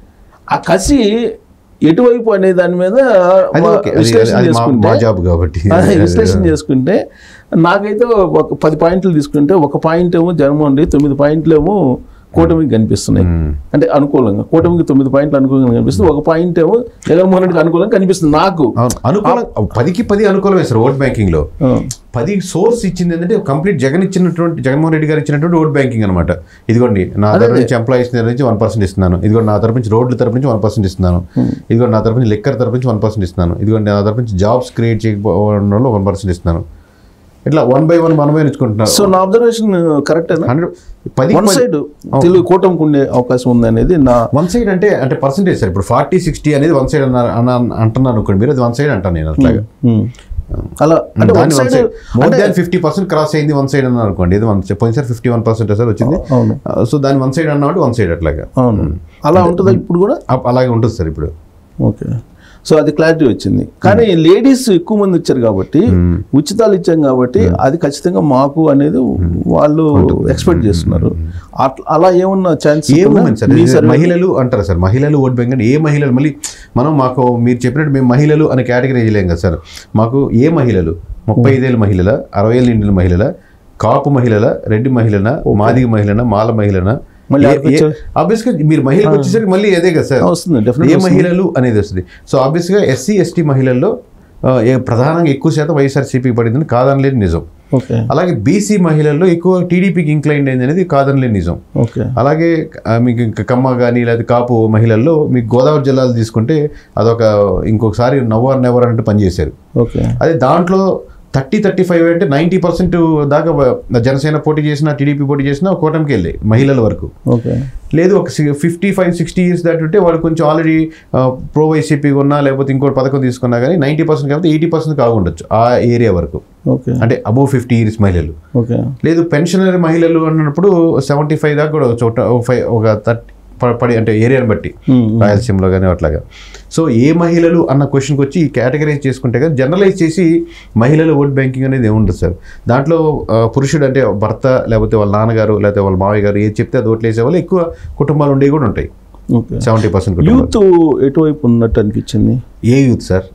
ఆ కసి ఎటువైపు అనే దాని మీద అది మా ఓకే అది- విశ్లేషణ అది మా- చేసుకుంటే మా జాబ్ కాబట్టి అదే విశ్లేషణ చేసుకుంటే నాకైతే ఒక పది పాయింట్లు తీసుకుంటే ఒక పాయింట్ ఏమో జగన్మోహన్ రెడ్డి తొమ్మిది పాయింట్లు ఏమో కూటమికి కనిపిస్తున్నాయి అంటే అనుకూలంగా కూటమికి తొమ్మిది పాయింట్లు అనుకూలంగా కనిపిస్తుంది ఒక పాయింట్ ఏమో జగన్మోహన్ రెడ్డికి అనుకూలంగా కనిపిస్తుంది నాకు అవును అనుకూలం పదికి పది అనుకూలమే సార్ ఓట్ బ్యాంకింగ్ లో ఆ, పది సోర్స్ ఇచ్చింది ఏంటంటే కంప్లీట్ జగన్ ఇచ్చినటువంటి జగన్మోహన్ రెడ్డి గారు ఇచ్చినటువంటి ఓట్ బ్యాంకింగ్ అనమాట ఇదిగోండి నా తరపు నుంచి ఎంప్లాయీస్ నుంచి వన్ పర్సెంట్ ఇస్తున్నాను ఇదిగోండి నా తరపు నుంచి రోడ్ల తరపు నుంచి వన్ పర్సెంట్ ఇస్తున్నాను ఇదిగోండి నా తరపు నుంచి లెక్కర్ తరపు నుంచి వన్ పర్సెంట్ ఇస్తున్నాను ఇదిగోండి నా తరపు నుంచి జాబ్స్ క్రియేట్ చేయకపోవడంలో వన్ పర్సెంట్ ఇస్తున్నాను ఇట్లా వన్ బై వన్ మనమే ఇచ్చుకుంటున్నారు సో నా అబ్జర్వేషన్ కరెక్టేనా హండ్రెడ్ పది వన్ సైడ్ తెలుగు కూటమికి ఉండే అవకాశం ఉంది అనేది నా వన్ సైడ్ అంటే అంటే పర్సెంటేజ్ సార్ ఇప్పుడు ఫార్టీ సిక్స్టీ అనేది వన్ సైడ్ అన్నారు అన్న అంటున్నాను అనుకోండి మీరు అది వన్ సైడ్ అంటాను నేను అట్లాగా ఉమ్. అలా అంటే one side more than fifty percent cross అయింది వన్ సైడ్ అన్నారు అనుకోండి ఇది వన్ పోయినసారి ఫిఫ్టీ వన్ పర్సెంట్ సార్ వచ్చింది అవును సో దాని వన్ సైడ్ అన్నమాట వన్ సైడ్ అట్లాగా అవును అలా ఉంటుందా ఇప్పుడు కూడా అప్- అలాగే ఉంటుంది సార్ ఇప్పుడు ఓకే సో అది క్లారిటీ వచ్చింది కానీ లేడీస్ ఎక్కువ మంది వచ్చారు కాబట్టి ఉచితాలు ఇచ్చాం కాబట్టి అది ఖచ్చితంగా మాకు అనేది వాళ్ళు ఎక్స్పెక్ట్ చేస్తున్నారు అట్లా అలా ఏమన్నా ఛాన్స్ ఏ ఉమెన్ సార్ ఇది మహిళలు అంటారు సార్ మహిళలు ఓట్ బ్యాంక్ అంటే ఏ మహిళలు మళ్ళీ మనం మాకు మీరు చెప్పినట్టు మేము మహిళలు అనే కేటగిరీ వేయలేం కదా సార్ మాకు ఏ మహిళలు ముప్పై ఐదేళ్ళ మహిళల అరవై ఏళ్ళ నిండిన మహిళల కాపు మహిళల రెడ్డి మహిళన మాదిగ మహిళన మాల మహిళన మళ్ళీ అక్కడికి వచ్చే- ఆబ్వియస్గా మీరు మహిళలకు వచ్చేసరికి మళ్ళీ అదే కదా సార్ వస్తుంది ఏ డెఫినెట్ మహిళలు అనేది వస్తుంది సో ఆబ్వియస్గా ఎస్సీ ఎస్టీ మహిళల్లో ఆ, ఏ ప్రధానంగా ఎక్కువ శాతం వైఎస్ఆర్సీపీ పడిందని కాదనలేని నిజం ఓకే అలాగే బీసీ మహిళల్లో ఎక్కువ టీడీపీకి ఇంక్లైండ్ అయింది అనేది కాదనలేని నిజం ఓకే అలాగే ఆ, మీకు ఇంకా కమ్మ కానీ లేదా కాపు మహిళల్లో మీకు గోదావరి జిల్లాలు తీసుకుంటే అదొక ఇంకొకసారి నవ్వర్ నెవర్ అన్నట్టు పనిచేశారు ఓకే అదే దాంట్లో థర్టీ థర్టీ ఫైవ్ అంటే నైంటీ పర్సెంట్ దాకా వ- జనసేన పోటీ చేసిన టీడీపీ పోటీ చేసిన కూటమికి వెళ్ళాయి మహిళల వరకు ఓకే లేదు ఒక ఫిఫ్టీ ఫైవ్ సిక్స్టీ ఇయర్స్ దాటి ఉంటే వాళ్ళు కొంచెం ఆల్రెడీ ప్రో వైసీపీ ఉన్నా లేకపోతే ఇంకోటి పథకం తీసుకున్నా కానీ నైంటీ పర్సెంట్ కాబట్టి ఎయిటీ పర్సెంట్ కాగుండొచ్చు ఆ ఏరియా వరకు ఓకే అంటే అబోవ్ ఫిఫ్టీ ఇయర్స్ మహిళలు ఓకే లేదు పెన్షనరీ మహిళలు అన్నప్పుడు సెవెంటీ ఫైవ్ దాకా కూడా ఒక చోట ఒక ఫైవ్ ఒక థర్టీ పడి అంటే ఏరియాని బట్టి Hmm, రాయలసీమలో కానీ అట్లాగా సో ఏ మహిళలు అన్న క్వశ్చన్కి వచ్చి కేటగరైజ్ చేసుకుంటే కానీ జనరలైజ్ చేసి మహిళల ఓట్ బ్యాంకింగ్ అనేది ఏముండదు సార్ దాంట్లో ఆ, పురుషుడు అంటే భర్త లేకపోతే వాళ్ళ నాన్నగారు లేకపోతే వాళ్ళ మావయ్య గారు ఏది చెప్తే అది ఓట్లు వేసే వాళ్ళు ఎక్కువ కుటుంబాలు ఉండేవి కూడా ఉంటాయి ఓకే సెవెంటీ పర్సెంట్ కుటుంబాలు యూత్ ఎటువైపు ఉన్నట్టు అనిపించింది ఏ యూత్ సార్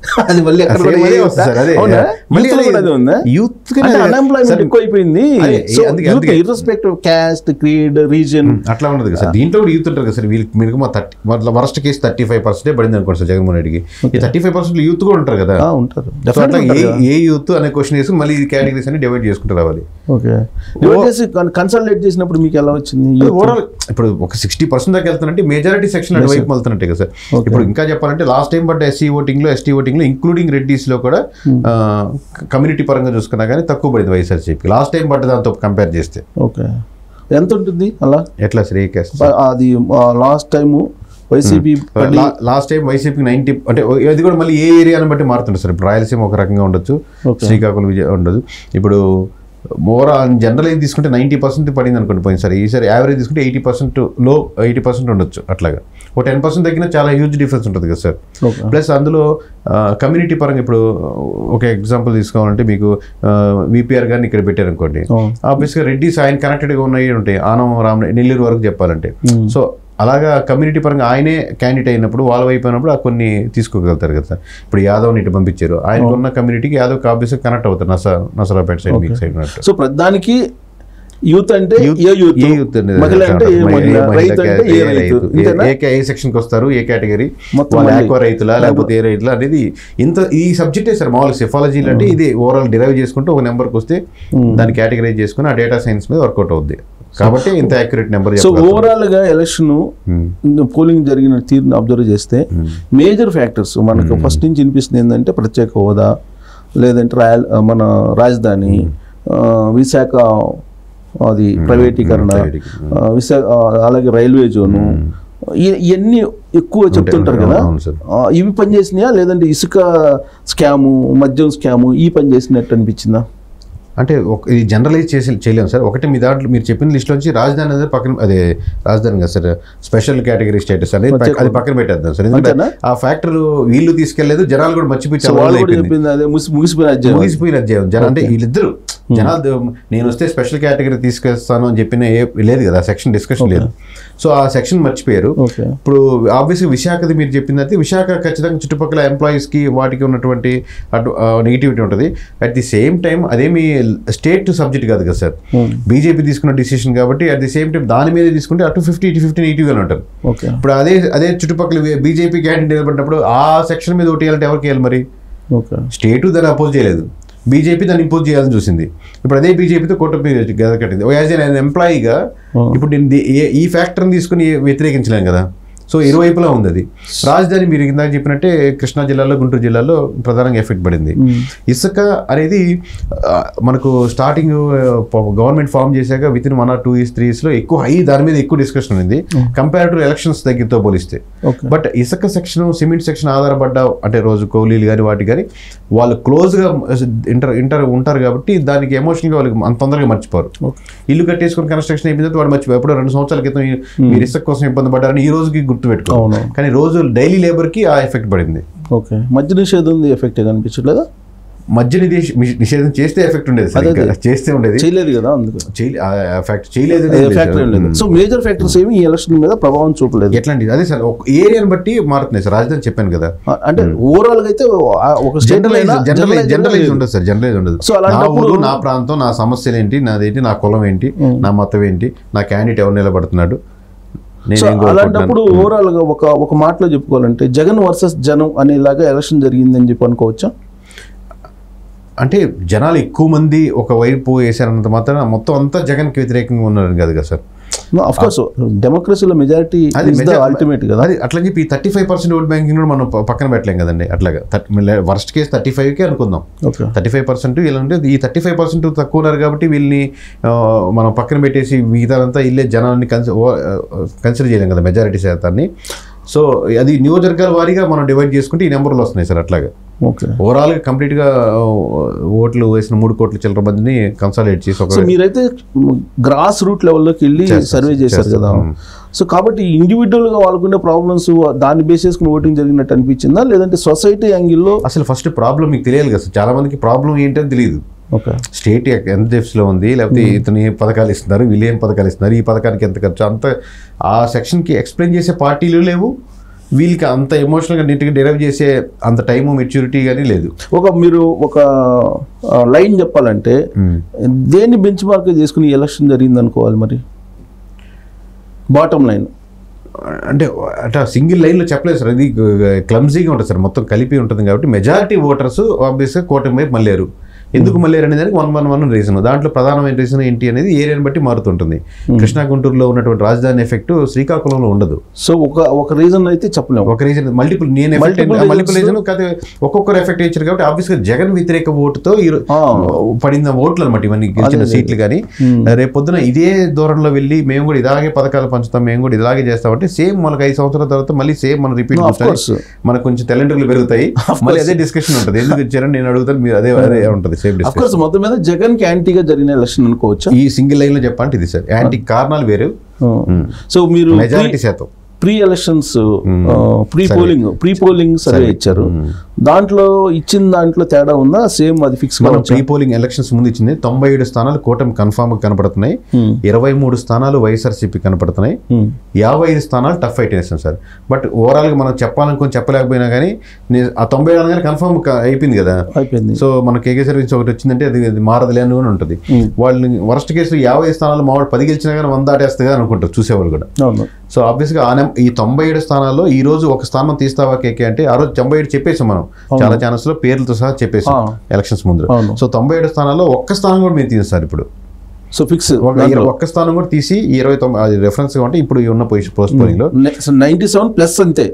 అది మళ్ళీ ఎక్కడ అసలు కూడా మళ్ళీ ఏ- వస్తుంది సార్, అదే. అవునా? మళ్ళీ Youth లో అదే. కూడా అదే ఉందా Youth కి అంటే అదే. అన్ఎంప్లాయ్మెంట్ సార్, ఎక్కువైపోయింది అదే, అందుకే- అందుకే. ఇర్రెస్పెక్టివ్ క్యాస్ట్ క్రీడ్ రీజన్ అట్లా ఉండదు కదా సార్ దీంట్లో కూడా యూత్ ఉంటారు కదా సార్ వీళ్ళకి మీరు మా thirty worst case thirty five percent పడింది అనుకోండి సార్ జగన్మోహన్ రెడ్డికి ఈ థర్టీ ఫైవ్ పర్సెంట్ యూత్ కూడా ఉంటారు కదా ఉంటారు సో అట్లా ఏ ఏ యూత్ అనే క్వశ్చన్ వేసి మళ్ళీ ఈ కేటగిరీస్ అన్ని డివైడ్ చేసుకుంటూ రావాలి ఓకే చేసి కన్సల్టేట్ చేసినప్పుడు మీకు ఎలా వచ్చింది ఓవరాల్ ఇప్పుడు ఒక సిక్స్టీ పర్సెంట్ దాకా వెళ్తున్నట్టే మెజారిటీ సెక్షన్ అటువైపు వెళ్తున్నట్టే కదా సార్ ఇప్పుడు ఇంకా చెప్పాలంటే లాస్ట్ టైం పడ్డ ఎస్సీ ఓటింగ్ లో ఎస్టీ ఓటింగ్ లో ఇంక్లూడింగ్ రెడ్డిస్ లో కూడా కమ్యూనిటీ పరంగా చూసుకున్నా కానీ తక్కువ పడింది వైఎస్ఆర్సీపీ లాస్ట్ టైం పడ్డ దాంతో కంపేర్ చేస్తే ఓకే ఎంత ఉంటుంది అలా ఎట్లా సార్ ఏ కేసు ప- అది last time YCP last time YCP ninety అంటే అది కూడా మళ్ళీ ఏ ఏరియాని బట్టి మారుతుంది సార్ ఇప్పుడు రాయలసీమ ఒక రకంగా ఉండొచ్చు Okay. శ్రీకాకుళం విజయ ఉండదు ఇప్పుడు మోర్ జనరల్ ఏది తీసుకుంటే నైంటీ పర్సెంట్ పడింది అనుకోండి పోయింది సార్ ఈసారి యావరేజ్ తీసుకుంటే ఎయిటీ పర్సెంట్ లో ఎయిటీ పర్సెంట్ ఉండొచ్చు అట్లాగా ఒక టెన్ పర్సెంట్ తగ్గినా చాలా హ్యూజ్ డిఫరెన్స్ ఉంటుంది కదా సార్ ఓకే ప్లస్ అందులో కమ్యూనిటీ పరంగా ఇప్పుడు ఒక ఎగ్జాంపుల్ తీసుకోవాలంటే మీకు విపిఆర్ గారిని ఇక్కడ పెట్టారనుకోండి అవును. ఆబ్వియస్గా రెడ్డిస్ ఆయన కనెక్టెడ్గా ఉన్నాయి ఉంటాయి ఆనం రామ్ నెల్లూరు వరకు చెప్పాలంటే సో అలాగా కమ్యూనిటీ పరంగా ఆయనే క్యాండిడేట్ అయినప్పుడు వాళ్ళ వైపు అయినప్పుడు ఆ కొన్ని తీసుకోగలుగుతారు కదా సార్ ఇప్పుడు యాదవ్ని ఇటు పంపించారు ఆయనకు ఉన్న కమ్యూనిటీకి యాదవ్ ఆబ్వియస్గా కనెక్ట్ అవుతారు నస నసరాపేట సైడ్ మీకు సైడ్ ఉన్నట్టు సో ప్రధానికి యూత్ అంటే Youth- ఏ యూత్ ఏ youth అనేది మహిళ అంటే ఏ ఏ మహిళ మహిళ రైతు అంటే ఏ ఏ రైతు రైతు. ఏ- ఇంతేనా ఏ ఏ సెక్షన్కి వస్తారు ఏ కేటగిరీ మొత్తం వాళ్ళ మళ్ళీ. ఆక్వా రైతులా లేకపోతే ఏ రైతులా అనేది ఇంత ఈ సబ్జెక్టే సార్ మామూలుగా సెఫాలజీలు అంటే ఇది ఓవరాల్ డిరైవ్ చేసుకుంటూ ఒక నెంబర్కి వస్తే దాన్ని కేటగరైజ్ చేసుకుని ఆ డేటా సైన్స్ మీద వర్కౌట్ అవుద్ది కాబట్టి ఇంత యాక్యురేట్ నెంబర్ సో ఓవరాల్ గా ఎలక్షన్ పోలింగ్ జరిగిన తీరుని అబ్జర్వ్ చేస్తే మేజర్ ఫ్యాక్టర్స్ మనకు ఫస్ట్ నుంచి వినిపిస్తుంది ఏంటంటే ప్రత్యేక హోదా లేదంటే రాయల్ మన రాజధాని ఆ, విశాఖ అది ప్రైవేటీకరణ ప్రైవేటీకరణ. ఆ, విశాఖ ఆ, అలాగే రైల్వే జోను ఇ- ఇవన్నీ ఎక్కువ చెప్తుంటారు కదా అవును సార్. ఆ, ఇవి పనిచేసినాయా లేదంటే ఇసుక స్కాము మద్యం స్కాము ఈ పని చేసినట్టు అనిపించిందా అంటే ఒక ఇది జనరలైజ్ చేసి చేయలేము సార్ ఒకటి మీ దాంట్లో మీరు చెప్పిన లిస్ట్ నుంచి రాజధాని అనేది పక్కన అదే రాజధాని కదా సార్ స్పెషల్ కేటగిరీ స్టేటస్ అనేది పక్క- అది పక్కన పెట్టేద్దాం సార్ ఎందుకంటే అంతేనా? ఆ ఫ్యాక్టర్ వీళ్ళు తీసుకెళ్లేదు జనాలు కూడా మర్చిపోయి సో చాలా వాళ్ళు రోజులు కూడా అయిపోయింది చెప్పింది అదే ముసి ముగిసిపోయిన అధ్యాయం ముగిసిపోయిన అధ్యాయం జన అంటే వీళ్ళిద్దరు జనాలు ద- నేను వస్తే స్పెషల్ కేటగిరీ తీసుకొస్తాను అని చెప్పిన ఏ లేదు కదా సెక్షన్ డిస్కషన్ లేదు సో ఆ సెక్షన్ మర్చిపోయారు ఓకే ఇప్పుడు ఆబ్వియస్గా విశాఖది మీరు చెప్పింది విశాఖ ఖచ్చితంగా చుట్టుపక్కల ఎంప్లాయీస్కి వాటికి ఉన్నటువంటి అటు నెగిటివిటీ ఉంటుంది అట్ ది సేమ్ టైం అదేమి స్టేట్ సబ్జెక్ట్ కాదు కదా సార్ బీజేపీ తీసుకున్న డిసిషన్ కాబట్టి అట్ ది సేమ్ టైం దాని మీద తీసుకుంటే అటు ఫిఫ్టీ ఇటు ఫిఫ్టీ నెగిటివ్గానే ఉంటారు ఓకే ఇప్పుడు అదే అదే చుట్టుపక్కల బీజేపీ క్యాండిడేట్ నిలబడినప్పుడు ఆ సెక్షన్ మీద ఓటు వేయాలంటే ఎవరికి వేయాలి మరి ఓకే స్టేటు దాన్ని అపోజ్ చేయలేదు బీజేపీ దాన్ని ఇంపోజ్ చేయాలని చూసింది ఇప్పుడు అదే బీజేపీతో కూటమి గద కట్టింది యాజ్ ఎన్ ఎంప్లాయీగా ఇప్పుడు నేను ది- ఏ- ఈ ఫ్యాక్టర్ని తీసుకుని వ్యతిరేకించలేం కదా సో ఇరువైపులా ఉంది అది రాజధాని మీరు ఇందాక చెప్పినట్టే కృష్ణా జిల్లాలో గుంటూరు జిల్లాలో ప్రధానంగా ఎఫెక్ట్ పడింది ఇసుక అనేది ఆ, మనకు స్టార్టింగ్ గవర్నమెంట్ ఫామ్ చేశాక with in one or two years three ఇయర్స్లో ఎక్కువ హై దాని మీద ఎక్కువ డిస్కషన్ ఉంది కంపేర్ టు ఎలక్షన్స్ దగ్గరతో పోలిస్తే ఓకే బట్ ఇసుక సెక్షన్ సిమెంట్ సెక్షన్ ఆధారపడ్డ అంటే రోజు కూలీలు కానీ వాటి కానీ వాళ్ళు క్లోజ్గా ఇంటర్ ఇంటర్ ఉంటారు కాబట్టి దానికి ఎమోషనల్గా వాళ్ళకి అంత తొందరగా మర్చిపోరు ఓకే ఇల్లు కట్టేసుకుని కన్స్ట్రక్షన్ అయిపోయిన తర్వాత వాడు మర్చిపోయి ఎప్పుడో రెండు సంవత్సరాల క్రితం ఈ- మీరు ఇసుక కోసం ఇబ్బంది పడ్డారని ఈ రోజుకి గుర్తు పెట్టుకో అవును కానీ రోజు డైలీ లేబర్కి ఆ ఎఫెక్ట్ పడింది ఓకే మధ్య నిషేధం ఎఫెక్ట్ కనిపించట్లేదా మధ్య నిషే- నిషేధం చేస్తే ఎఫెక్ట్ ఉండేది సార్ అదే, ఇంకా. చేస్తే ఉండేది చేయలేదు కదా అందుకు చేయలే- ఆ ఎఫెక్ట్ చేయలేదు అనేది లేదు ఫ్యాక్టరీ సార్. లేదు సో మేజర్ ఫ్యాక్టర్స్ ఏమి ఈ ఎలక్షన్ మీద ప్రభావం చూపలేదు ఎట్లాంటిది అదే సార్ ఒక ఏరియాని బట్టి మారుతున్నాయి సార్ రాజధాని చెప్పాను కదా ఆ, అంటే ఓవరాల్ గా అయితే ఆ ఒక స్టేట్ జనరలైజ్ జనరలైజ్ జనరలైజ్ ఉండదు సార్ జనరలైజ్ ఉండదు సో నా అలాంటప్పుడు- ఊరు నా ప్రాంతం నా సమస్యలు ఏంటి నాదేంటి నా కులం ఏంటి నా మతం ఏంటి నా క్యాండిడేట్ ఎవరు నిలబడుతున్నాడు నేను సో ఏం కోరుకుంటున్నాను అలాంటప్పుడు ఓవరాల్ గా ఒక ఒక మాటలో చెప్పుకోవాలంటే జగన్ వర్సెస్ జనం అనేలాగా ఎలక్షన్ జరిగిందని చెప్పి అనుకోవచ్చా అంటే జనాలు ఎక్కువ మంది ఒక వైపు వేసారన్నంత మాత్రం మొత్తం అంతా జగన్కి వ్యతిరేకంగా ఉన్నారు కదా కదా సార్ అఫ్ కోర్స్ డెమోక్రసీలో మెజారిటీ అది major- అల్టిమేట్ కదా అది అట్లా చెప్పి thirty five percent vote banking కూడా మనం ప- పక్కన పెట్టలేం కదండి అట్లాగా వర్స్ట్ కేసు థర్టీ ఫైవ్కే అనుకుందాం ఓకే థర్టీ ఫైవ్ పర్సెంట్ వీళ్ళంటే ఈ థర్టీ ఫైవ్ పర్సెంట్ తక్కువ ఉన్నారు కాబట్టి వీళ్ళని ఆ, మనం పక్కన పెట్టేసి మిగతాదంతా ఇల్లే జనాన్ని కన్సి కన్సిడర్ చేయలేం కదా మెజారిటీ శాతాన్ని సో అది నియోజకవర్గాల వారీగా మనం డివైడ్ చేసుకుంటే ఈ నెంబర్లు వస్తున్నాయి సార్ అట్లాగా ఓకే ఓవరాల్గా కంప్లీట్గా ఓట్లు వేసిన మూడు కోట్ల చిల్లర మందిని కన్సాలిడేట్ చేసి ఒక సో మీరైతే గ్రాస్ రూట్ లెవెల్లోకి వెళ్ళి చేస్తాం, సర్వే చేశారు చేస్తాం. కదా సో కాబట్టి ఇండివిజువల్ గా వాళ్ళకున్న ప్రాబ్లమ్స్ దాన్ని బేస్ చేసుకుని ఓటింగ్ జరిగినట్టు అనిపించిందా లేదంటే సొసైటీ యాంగిల్లో అసలు ఫస్ట్ ప్రాబ్లం మీకు తెలియాలి కదా సార్ చాలా మందికి ప్రాబ్లం ఏంటని తెలియదు ఓకే స్టేట్ ఎంత డెప్స్లో ఉంది లేకపోతే ఇతను ఏ పథకాలు ఇస్తున్నారు వీళ్ళు ఏం పథకాలు ఇస్తున్నారు ఈ పథకానికి ఎంత ఖర్చు అంత ఆ సెక్షన్కి ఎక్స్ప్లెయిన్ చేసే పార్టీలు లేవు వీళ్ళకి అంత ఎమోషనల్గా నీట్గా డెరైవ్ చేసే అంత టైము మెచ్యూరిటీ కానీ లేదు ఒక మీరు ఒక లైన్ చెప్పాలంటే దేన్ని బెంచ్ మార్క్ చేసుకుని ఎలక్షన్ జరిగింది అనుకోవాలి మరి బాటమ్ లైన్ అంటే అంటే సింగిల్ లైన్లో చెప్పలేదు సార్ అది క్లమ్జీగా ఉంటుంది సార్ మొత్తం కలిపి ఉంటుంది కాబట్టి మెజారిటీ ఓటర్స్ ఆబ్వియస్గా కూటమి వైపు మళ్ళారు ఎందుకు మళ్ళారు అనే దానికి వన్ వన్ వన్ రీజన్ దాంట్లో ప్రధానమైన రీజన్ ఏంటి అనేది ఏరియాని బట్టి మారుతుంటుంది కృష్ణా గుంటూరులో ఉన్నటువంటి రాజధాని ఎఫెక్ట్ శ్రీకాకుళంలో ఉండదు సో ఒక ఒక రీజన్ అయితే చెప్పలేము ఒక రీజన్ మల్టిపుల్ నేను Multiple మల్టిపుల్ reasons. రీజన్ కాదు ఒక్కొక్కరు ఎఫెక్ట్ ఇచ్చారు కాబట్టి ఆబ్వియస్గా జగన్ వ్యతిరేక ఓటుతో ఈ రో- ఆ. పడిన ఓట్లు అనమాట ఇవన్నీ గెలిచిన అదే, సీట్లు కానీ రేపు పొద్దున ఇదే దూరంలో వెళ్ళి మేము కూడా ఇలాగే పథకాలు పంచుతాం మేము కూడా ఇలాగే చేస్తామంటే సేమ్ మనకు ఐదు సంవత్సరాల తర్వాత మళ్ళీ సేమ్ మన రిపీట్ No, of course. మనకు కొంచెం తెలంటర్లు పెరుగుతాయి మళ్ళీ అదే డిస్కషన్ ఉంటుంది ఎందుకు ఇచ్చారని నేను అడుగుతాను మీరు అదే అదే ఉంటుంది సేమ్ అఫ్ డిస్కషన్ కోర్స్ మొత్తం మీద జగన్ కి యాంటీగా జరిగిన ఎలక్షన్ అనుకోవచ్చా ఈ సింగిల్ లైన్ లో చెప్పంటే ఇది సార్ యాంటీ కారణాలు వేరు సో మీరు మెజారిటీ శాతం pre elections pre polling pre polling survey ఇచ్చారు దాంట్లో ఇచ్చిన దాంట్లో తేడా ఉందా సేమ్ అది ఫిక్స్ మనం ప్రీ పోలింగ్ ఎలక్షన్స్ ముందు ఇచ్చింది తొంభై ఏడు స్థానాలు కూటమి కన్ఫామ్ కనపడుతున్నాయి ఇరవై మూడు స్థానాలు వైఎస్ఆర్సీపీ కనపడుతున్నాయి యాభై ఐదు స్థానాలు టఫ్ ఫైట్ వేసాం సార్ బట్ ఓవరాల్గా మనం చెప్పాలనుకుని చెప్పలేకపోయినా కానీ నే- ఆ తొంభై ఏడు అనగానే కన్ఫామ్ అయిపోయింది కదా అయిపోయింది సో మన కేకే సర్వీస్ ఒకటి వచ్చిందంటే అది అది మారదులే అని కూడా ఉంటుంది వాళ్ళు వరస్ట్ కేసులో యాభై స్థానాలు మావాడు పది గెలిచినా కానీ వంద దాటేస్తుంది అనుకుంటారు చూసేవాళ్ళు కూడా అవును సో ఆబ్వియస్గా ఆ నెం- ఈ తొంభై ఏడు స్థానాల్లో ఈ రోజు ఒక స్థానం తీస్తావా కేకే అంటే ఆ రోజు తొంభై ఏడు చెప్పేసాం మనం చాలా ఛానల్స్ లో పేర్లతో సహా చెప్పేసాం ఆ. ఎలక్షన్స్ ముందు అవును. సో తొంభై ఏడు స్థానాల్లో ఒక్క స్థానం కూడా మేము తీస్తారు ఇప్పుడు సో ఫిక్స్ ఒక ఇరవై- ఒక్క స్థానం కూడా తీసి ఈ ఇరవై తొమ్మిది అది రెఫరెన్స్ అంటే ఇప్పుడు ఈ ఉన్న పొజిషన్ పోస్ట్ పోలింగ్ లో నైన్టీ సెవెన్ ప్లస్ అంతే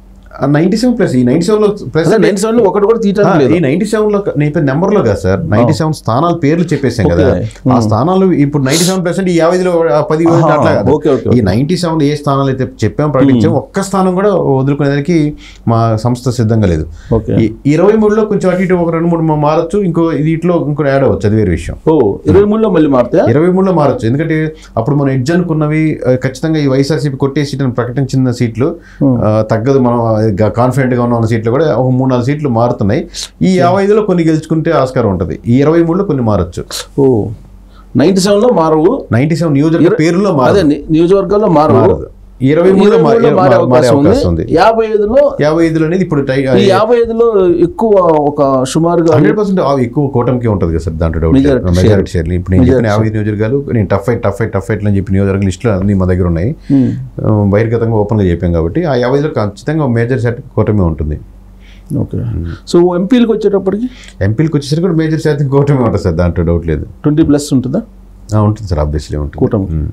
నైన్టీ సెవెన్ ప్లస్ ఈ నైన్టీ సెవెన్ లో ప్లస్ అదే నైన్టీ సెవెన్ లో ఒకటి కూడా తీయటం లేదు ఈ నైన్టీ సెవెన్ లో నీ పేరు నెంబర్ లో కాదు సార్ నైన్టీ సెవెన్ స్థానాల పేర్లు చెప్పేసాం కదా Okay. ఆ స్థానాలు ఇప్పుడు నైన్టీ సెవెన్ పర్సెంట్ ఈ యాభైలో ఆ పది ఆహా, అట్లా కాదు. okay, okay, ఈ నైన్టీ సెవెన్ ఏ స్థానాలు అయితే చెప్పాం ప్రకటించాం ఒక్క స్థానం కూడా వదులుకునేదానికి మా సంస్థ సిద్ధంగా లేదు ఓకే ఈ ఇరవై మూడులో కొంచెం అటు ఇటు ఒక రెండు మూడు మా- మారచ్చు ఇంకో వీటిలో ఇంకో యాడ్ అవ్వచ్చు అది వేరే విషయం ఓ ఇరవై మూడులో మళ్ళీ మారితే ఇరవై మూడులో మారచ్చు ఎందుకంటే అప్పుడు మనం ఎడ్జ్ అనుకున్నవి ఆ, ఖచ్చితంగా ఈ వైఎస్ఆర్సీపీ కొట్టే సీట్లను ప్రకటించిన సీట్లు ఆ, తగ్గదు మనం కాన్ఫిడెంట్ గా ఉన్న సీట్లు కూడా ఒక మూడు నాలుగు సీట్లు మారుతున్నాయి ఈ యాభై ఐదులో కొన్ని గెలుచుకుంటే ఆస్కారం ఉంటుంది ఈ ఇరవై మూడులో కొన్ని మారచ్చు ఓ నైన్టీ సెవెన్ లో మారవు నైన్టీ సెవెన్ నియోజకవర్గ పేరులో అదే మారదు ని- నియోజకవర్గాల్లో మారవు మారదు ఇరవై మూడులో ఇరవై మూడులో మారే మారే అవకాశం అవకాశం ఉంది ఉంది యాభై ఐదులో యాభై ఐదులో అనేది ఇప్పుడు టై ఈ యాభై ఐదులో ఎక్కువ ఒక సుమారుగా హండ్రెడ్ పర్సెంట్ ఎక్కువ కూటమికి ఉంటుంది కదా సార్ దాంట్లో doubt Majority share. Majority share ఇప్పుడు నేను చెప్పిన యాభై నియోజకవర్గాలు నేను tough fight tough fight tough fight అని చెప్పి నియోజకవర్గ లిస్టులు అన్ని మా దగ్గర ఉన్నాయి ఉమ్, ఆ, బహిర్గతంగా ఓపెన్గా చెప్పాం కాబట్టి ఆ యాభైలో ఖచ్చితంగా మేజర్ శాతం కూటమి ఉంటుంది ఓకే సో ఎంపీలకు వచ్చేటప్పటికి ఎంపీలకు వచ్చేసరికి కూడా మేజర్ శాతం కూటమి ఉంటుంది సార్ దాంట్లో డౌట్ లేదు ట్వంటీ ప్లస్ ఉంటుందా ఆ, ఉంటుంది సార్ ఆబ్వియస్లీ ఉంటుంది కూటమి um.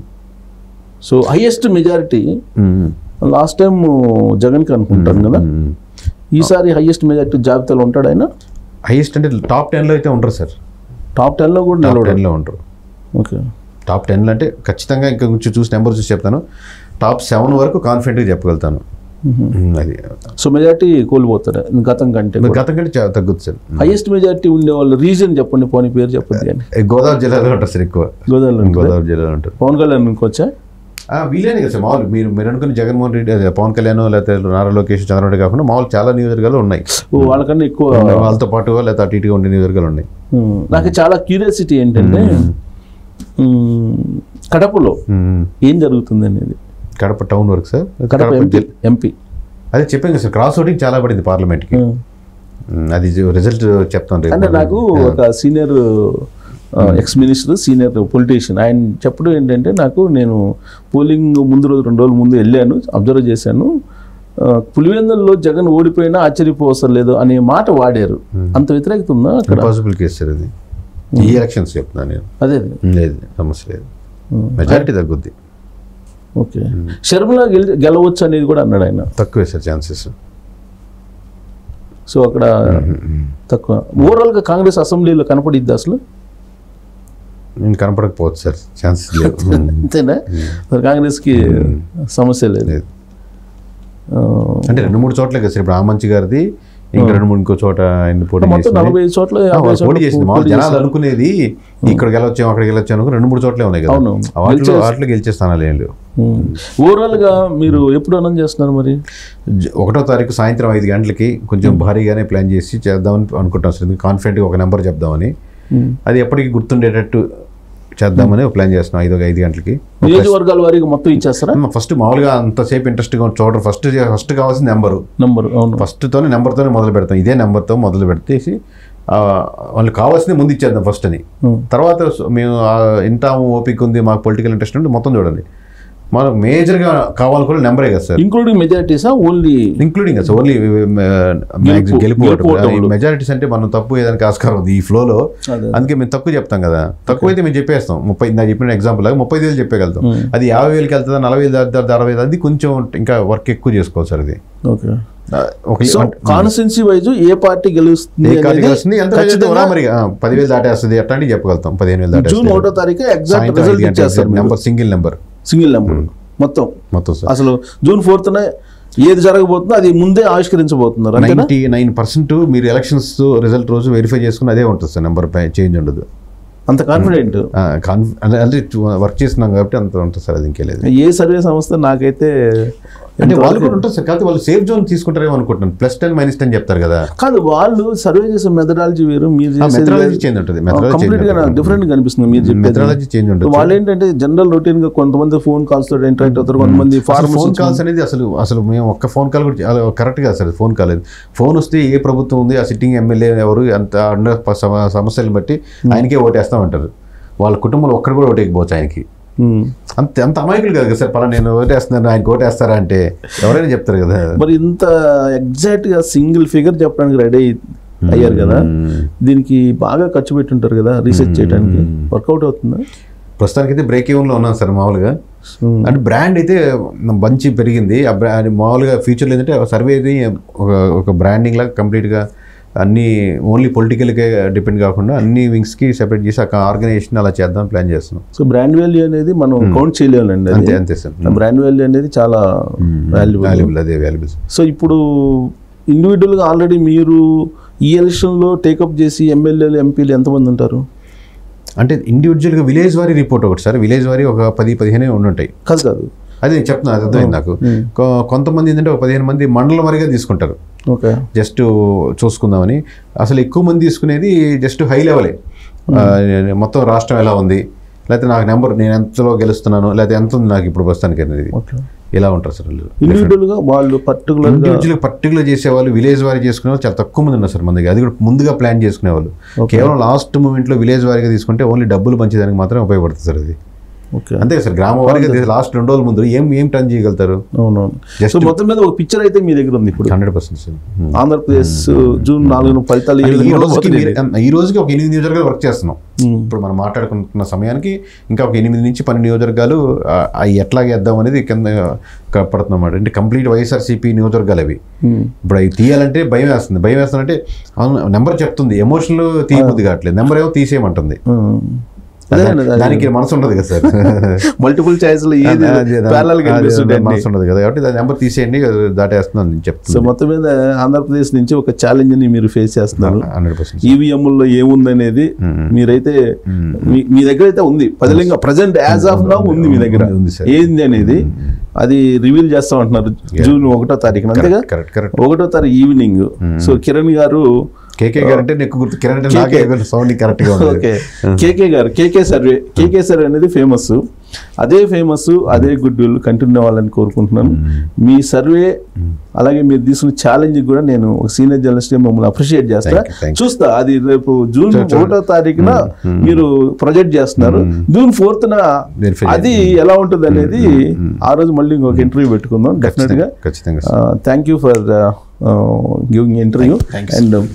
So highest majority um. Last time జగన్కి అనుకుంటాను కదా ఉమ్. ఈసారి హైయెస్ట్ మెజారిటీ జాబితాలో ఉంటాడు ఆయన హైయెస్ట్ అంటే టాప్ టెన్లో అయితే ఉండరు సార్ టాప్ టెన్లో కూడా టాప్ నిలవడు టెన్లో ఉండరు ఓకే టాప్ టెన్లో అంటే ఖచ్చితంగా ఇంకా కొంచెం చూసి నెంబర్ చూసి చెప్తాను టాప్ సెవెన్ వరకు కాన్ఫిడెంట్గా చెప్పగలుగుతాను ఉమ్, అది సో మెజారిటీ కోల్పోతాడు గతం కంటే మరి గతం కంటే చాలా తగ్గుతుంది సార్ హైయెస్ట్ మెజారిటీ ఉండే వాళ్ళు రీజన్ చెప్పండి పోనీ పేరు చెప్పండి కానీ ఏ, గోదావరి జిల్లాలో ఉంటారు సార్ ఎక్కువ గోదావరిలో ఉంటుంది. గోదావరి జిల్లాలో ఉంటారు పవన్ కళ్యాణ్ అనుకోవచ్చా ఆ, వీలేనే కదా సార్ మామూలు మీరు మీరు అనుకున్న జగన్మోహన్ రెడ్డి అదే పవన్ కళ్యాణ్ లేకపోతే నారా లోకేష్ చంద్రబాబు కాకుండా మామూలు చాలా నియోజకవర్గాలు ఉన్నాయి ఓ వాళ్ళకన్నా ఎక్కువ వాళ్ళతో పాటు లేకపోతే అటు ఇటుగా ఉండే నియోజకవర్గాలు ఉన్నాయి ఉమ్, నాకు చాలా క్యూరియాసిటీ ఏంటంటే ఉమ్, కడపలో ఉమ్. ఏం జరుగుతుంది అనేది కడప టౌన్ వరకు సార్ కడప ఎంపీ ఎంపీ అదే చెప్పాను కదా సార్ క్రాస్ ఓటింగ్ చాలా పడింది పార్లమెంట్కి ఉమ్, అది రిజల్ట్ చెప్తాను రేపు. అంటే నాకు ఒక senior ex minister senior politician ఆయన చెప్పడం ఏంటంటే నాకు నేను పోలింగ్ ముందు రోజు రెండు రోజుల ముందు వెళ్ళాను అబ్జర్వ్ చేశాను ఆ, పులివెందుల్లో జగన్ ఓడిపోయినా ఆశ్చర్యపోవసరం లేదు అనే మాట వాడారు అంత వ్యతిరేకత ఉందా అక్కడ ఇంపాసిబుల్ కేసు సార్ ఇది ఈ ఎలక్షన్స్ చెప్తున్నాను నేను అదే లేదు సమస్య లేదు ఉమ్, మెజారిటీ తగ్గుద్ది ఓకే షర్మిల గెలి గెలవచ్చు అనేది కూడా అన్నాడు ఆయన తక్కువే సార్ ఛాన్సెస్ సో అక్కడ తక్కువ ఓవరాల్గా కాంగ్రెస్ అసెంబ్లీలో కనపడిద్ది అసలు నేను కనపడకపోవచ్చు సార్ ఛాన్సెస్ లేవు ఉమ్, అంతేనా మరి కాంగ్రెస్కి సమస్య లేదు లేదు ఆ, అంటే రెండు మూడు చోట్లే కదా సార్ ఇప్పుడు ఆమంచి గారిది ఇంకా రెండు మూడు ఇంకో చోట ఆయన పోటీ మొత్తం చేసింది నలభై ఐదు చోట్ల ఆ, యాభై వాళ్ళు చోట్ల పోటీ చేసింది మామూలు పోటీ జనాలు చేశారు. అనుకునేది ఇక్కడ గెలవచ్చాం అక్కడ గెలవచ్చాం అనుకుని రెండు మూడు చోట్లే ఉన్నాయి కదా అవును. ఆ వాటిలో వాటిలో గెలిచే స్థానాలు ఏం లేవు ఉమ్. ఓవరాల్ గా మీరు ఎప్పుడు అనౌన్స్ చేస్తున్నారు మరి జ- ఒకటో తారీఖు సాయంత్రం ఐదు గంటలకి కొంచెం భారీగానే ప్లాన్ చేసి చేద్దామని అనుకుంటాం సార్ కాన్ఫిడెంట్గా ఒక నెంబర్ చెప్దామని ఉమ్. అది ఎప్పటికీ గుర్తుండేటట్టు చేద్దామని ప్లాన్ చేస్తున్నాం ఐదు ఐదు గంటలకి నియోజకవర్గాల వారికి మొత్తం ఇచ్చేస్తారా ఫస్ట్ మామూలుగా అంతసేపు ఇంట్రెస్ట్గా చూడరు ఫస్ట్ ఫస్ట్ కావాల్సిన నెంబరు నంబర్ అవును ఫస్ట్తోనే నెంబర్తోనే మొదలు పెడతాం ఇదే నెంబర్తో మొదలు పెడితేసి ఆ, వాళ్ళు కావాల్సింది ముందు ఇచ్చేద్దాం ఫస్ట్ అని Hmm. తర్వాత స- మేము ఆ, ఇంటాము ఓపిక ఉంది మాకు పొలిటికల్ ఇంట్రెస్ట్ ఉంటే మొత్తం చూడండి మనకు మేజర్గా కావాలనుకున్న నెంబరే కదా సార్ ఇంక్లూడింగ్ మెజారిటీసా ఓన్లీ ఇంక్లూడింగ్ అసలు ఓన్లీ గెలుపు- గెలుపు గెలుపు ఓటములు. మెజారిటీస్ అంటే మనం తప్పు ఏదానికి ఆస్కారం ఉంది ఈ ఫ్లోలో అదే. అందుకే మేము తక్కువ చెప్తాం కదా తక్కువ అయితే మేము చెప్పేస్తాం ముప్పై నా చెప్పిన ఎగ్జాంపుల్ లాగా ముప్పై వేలు చెప్పగలుగుతాం అది యాభై వేలకి వెళ్తుందా నలభై వేలు దాటుతుందా అరవై వేలు అది కొంచెం ఇంకా వర్క్ ఎక్కువ చేసుకోవాలి సార్ అది ఓకే ఆ, ఒక సో కాన్స్టిట్యున్సీ వైజ్ ఏ పార్టీ గెలుస్తుంది ఏ కార్డు అనేది వస్తుంది ఎంత ఖచ్చితంగా మరి ఆ, పదివేలు దాటేస్తుంది అట్లాంటివి చెప్పగలుగుతాం పదిహేను వేలు జూన్ ఒకటో దాటేస్తుంది తారీఖు ఎగ్జాక్ట్ రిజల్ట్ ఇచ్చేస్తారు మీరు. Number single number single number మొత్తం మొత్తం సార్ అసలు జూన్ ఫోర్త్న ఏది జరగబోతుందో అది ముందే ఆవిష్కరించబోతున్నారు అంతేనా నైంటీ నైన్ పర్సెంట్ మీరు ఎలక్షన్స్ రిజల్ట్ రోజు వెరిఫై చేసుకుని అదే ఉంటుంది సార్ నెంబర్ చేంజ్ ఉండదు అంత కాన్ఫిడెంట్ ఆ, కాన్ఫ్ అంటే అంటే వర్క్ చేస్తున్నాం కాబట్టి అంత ఉంటుంది సార్ అది ఇంకేలేదు ఏ సర్వే సంస్థ నాకైతే అంటే వాళ్ళు కూడా ఉంటుంది సార్ కాకపోతే వాళ్ళు సేఫ్ జోన్ తీసుకుంటారేమో అనుకుంటున్నాను ప్లస్ టెన్ మైనస్ టెన్ చెప్తారు కదా కాదు వాళ్ళు సర్వే చేసే మెథడాలజీ వేరు మీరు మెథడాలజీ చేంజ్ ఉంటుంది కంప్లీట్ గా నాకు డిఫరెంట్ కనిపిస్తుంది మీరు చెప్పేది మెథడాలజీ చేంజ్ ఉంటుంది వాళ్ళు ఏంటంటే జనరల్ రొటీన్ గా కొంతమంది ఫోన్ కాల్స్ తోటి ఇంటరాక్ట్ అవుతారు కొంతమంది ఫార్మర్స్ ఫోన్ కాల్స్ అనేది అసలు అసలు మేము ఒక్క ఫోన్ కాల్ కూడా అలా కరెక్ట్ కాదు సార్ ఫోన్ కాల్ ఫోన్ వస్తే ఏ ప్రభుత్వం ఉంది ఆ సిట్టింగ్ ఎమ్మెల్యే ఎవరు అంత ఉన్న ప- సమ- సమస్యలను బట్టి ఆయనకే ఓటేస్తామంటారు వాళ్ళ కుటుంబంలో ఒక్కడు కూడా ఓటేయకపోవచ్చు ఆయనకి అంత అంత అమాయకులు కాదు కదా సార్ పలా నేను ఓటేస్తున్నాను ఆయనకి ఓటేస్తారా అంటే ఎవరైనా చెప్తారు కదా మరి ఇంత ఎగ్జాక్ట్ గా సింగిల్ ఫిగర్ చెప్పడానికి రెడీ అయ్యారు కదా దీనికి బాగా ఖర్చు పెట్టుంటారు కదా రీసెర్చ్ చేయడానికి వర్కౌట్ అవుతుందా ప్రస్తుతానికైతే బ్రేక్ ఈవెన్లో ఉన్నాం సార్ మామూలుగా Hmm. అంటే బ్రాండ్ అయితే మంచి పెరిగింది ఆ బ్రాండ్ మామూలుగా ఫ్యూచర్లో ఏంటంటే సర్వేది ఒక ఒక బ్రాండింగ్ లాగా కంప్లీట్గా అన్ని ఓన్లీ పొలిటికల్కే డిపెండ్ కాకుండా అన్ని వింగ్స్కి సెపరేట్ చేసి ఒక ఆర్గనైజేషన్ అలా చేద్దాం ప్లాన్ చేస్తున్నాం సో బ్రాండ్ వాల్యూ అనేది మనం కౌంట్ చేయలేమండి అంతే అది అంతే సార్ బ్రాండ్ వాల్యూ అనేది చాలా వాల్యుబుల్ వాల్యుబుల్ అదే వాల్యుబుల్ సో ఇప్పుడు ఇండివిజువల్గా ఆల్రెడీ మీరు ఈ ఎలక్షన్లో టేకప్ చేసి ఎమ్మెల్యేలు ఎంపీలు ఎంతమంది ఉంటారు అంటే ఇండివిజువల్గా విలేజ్ వారి రిపోర్ట్ ఒకటి సార్ విలేజ్ వారి ఒక పది పదిహేను ఉండి ఉంటాయి కాదు కాదు అది నేను చెప్తున్నాను అది అర్థమైంది నాకు కొ- కొంతమంది ఏంటంటే ఒక పదిహేను మంది మండలం వారిగా తీసుకుంటారు ఓకే జస్ట్ చూసుకుందామని అసలు ఎక్కువ మంది తీసుకునేది జస్ట్ హై లెవెలే ఆ, మొత్తం రాష్ట్రం ఎలా ఉంది లేకపోతే నాకు నెంబర్ నేను ఎంతలో గెలుస్తున్నాను లేకపోతే ఎంత ఉంది నాకు ఇప్పుడు ప్రస్తుతానికి అనేది ఓకే ఇలా ఉంటారు సార్ వాళ్ళు ఇండివిజువల్గా వాళ్ళు పర్టికులర్గా ఇండివిజువల్ పర్టికులర్ చేసేవాళ్ళు విలేజ్ వారి చేసుకునే వాళ్ళు చాలా తక్కువ మంది ఉన్నారు సార్ మన దగ్గర అది కూడా ముందుగా ప్లాన్ చేసుకునేవాళ్ళు కేవలం లాస్ట్ మూమెంట్లో విలేజ్ వారిగా తీసుకుంటే ఓన్లీ డబ్బులు పంచేదానికి మాత్రమే ఉపయోగపడుతుంది సార్ అది ఓకే అంతే సార్ గ్రామ వారిగా లాస్ట్ రెండు రోజుల ముందు ఏం ఏం టర్న్ చేయగలుగుతారు అవునవును Just- సో మొత్తం మీద ఒక పిక్చర్ అయితే మీ దగ్గర ఉంది ఇప్పుడు hundred percent sir Andhra Pradesh June నాలుగున ఫలితాలు ఏ ఈ విధంగా రోజుకి ఉండబోతున్నాయి? మీరు- ఈ రోజుకి ఒక ఎనిమిది నియోజకవర్గాలు వర్క్ చేస్తున్నాం ఉమ్. ఇప్పుడు మనం మాట్లాడుకుంటున్న సమయానికి ఇంకా ఒక ఎనిమిది నుంచి పన్నెండు నియోజకవర్గాలు ఆ, అవి ఎట్లాగే వేద్దాం అనేది కింద క- పడుతుంది అన్నమాట అంటే కంప్లీట్ వైఎస్ఆర్సీపీ నియోజకవర్గాలు అవి ఉమ్. ఇప్పుడు అవి తీయాలంటే భయం వేస్తుంది భయం వేస్తుందంటే అవును నెంబర్ చెప్తుంది ఎమోషన్లు తీయబుద్ధి కావట్లేదు నెంబర్ ఏమో తీసేయమంటుంది ఉమ్. అదే అండి, అదే. దానికి మనసు ఉండదు కదా సార్ మల్టిపుల్ చాయిస్ లో ఏది అదే, అదే, ప్యారల్ అదే, కనిపిస్తుంది మనసు ఉండదు కదా కాబట్టి దాని నెంబర్ తీసేయండి దాటేస్తుందని నేను సో చెప్తున్నాను మొత్తం మీద ఆంధ్రప్రదేశ్ నుంచి ఒక ఛాలెంజ్ ని మీరు ఫేస్ చేస్తున్నారు హండ్రెడ్ పర్సెంట్ ఈవీఎంలో ఏముందనేది మీరైతే మీ- మీ దగ్గర అయితే ఉంది పదిలింగా ప్రజెంట్ యాజ్ ఆఫ్ నౌ ఉంది మీ దగ్గర ఉంది, సార్. ఏంది అనేది అది రివీల్ చేస్తాం అంటున్నారు జూన్ ఒకటో తారీఖున అంతేగా కరెక్ట్ కరెక్ట్ ఒకటో తారీఖు ఈవినింగ్ సో కిరణ్ గారు కేకే గారు అంటే నీకు గుర్తు కిరణ్ అంటే నాకే సౌండ్ కరెక్ట్ గా ఉంది ఓకే కేకే గారు కేకే సర్వే కేకే సర్వే అనేది ఫేమస్ అదే ఫేమస్ అదే గుడ్ విల్ కంటిన్యూ అవ్వాలని కోరుకుంటున్నాను మీ సర్వే అలాగే మీరు తీసుకున్న ఛాలెంజ్ కూడా నేను ఒక సీనియర్ జర్నలిస్ట్ మిమ్మల్ని అప్రిషియేట్ చేస్తా Thank you, thank you. చూస్తా అది రేపు జూన్ ఒకటో తారీఖున మీరు ప్రొజెక్ట్ చేస్తున్నారు జూన్ ఫోర్త్ Verify అది ఎలా ఉంటుంది అనేది ఆ రోజు మళ్ళీ ఇంకొక ఇంటర్వ్యూ పెట్టుకుందాం డెఫినెట్ గా ఖచ్చితంగా thank you for giving interview and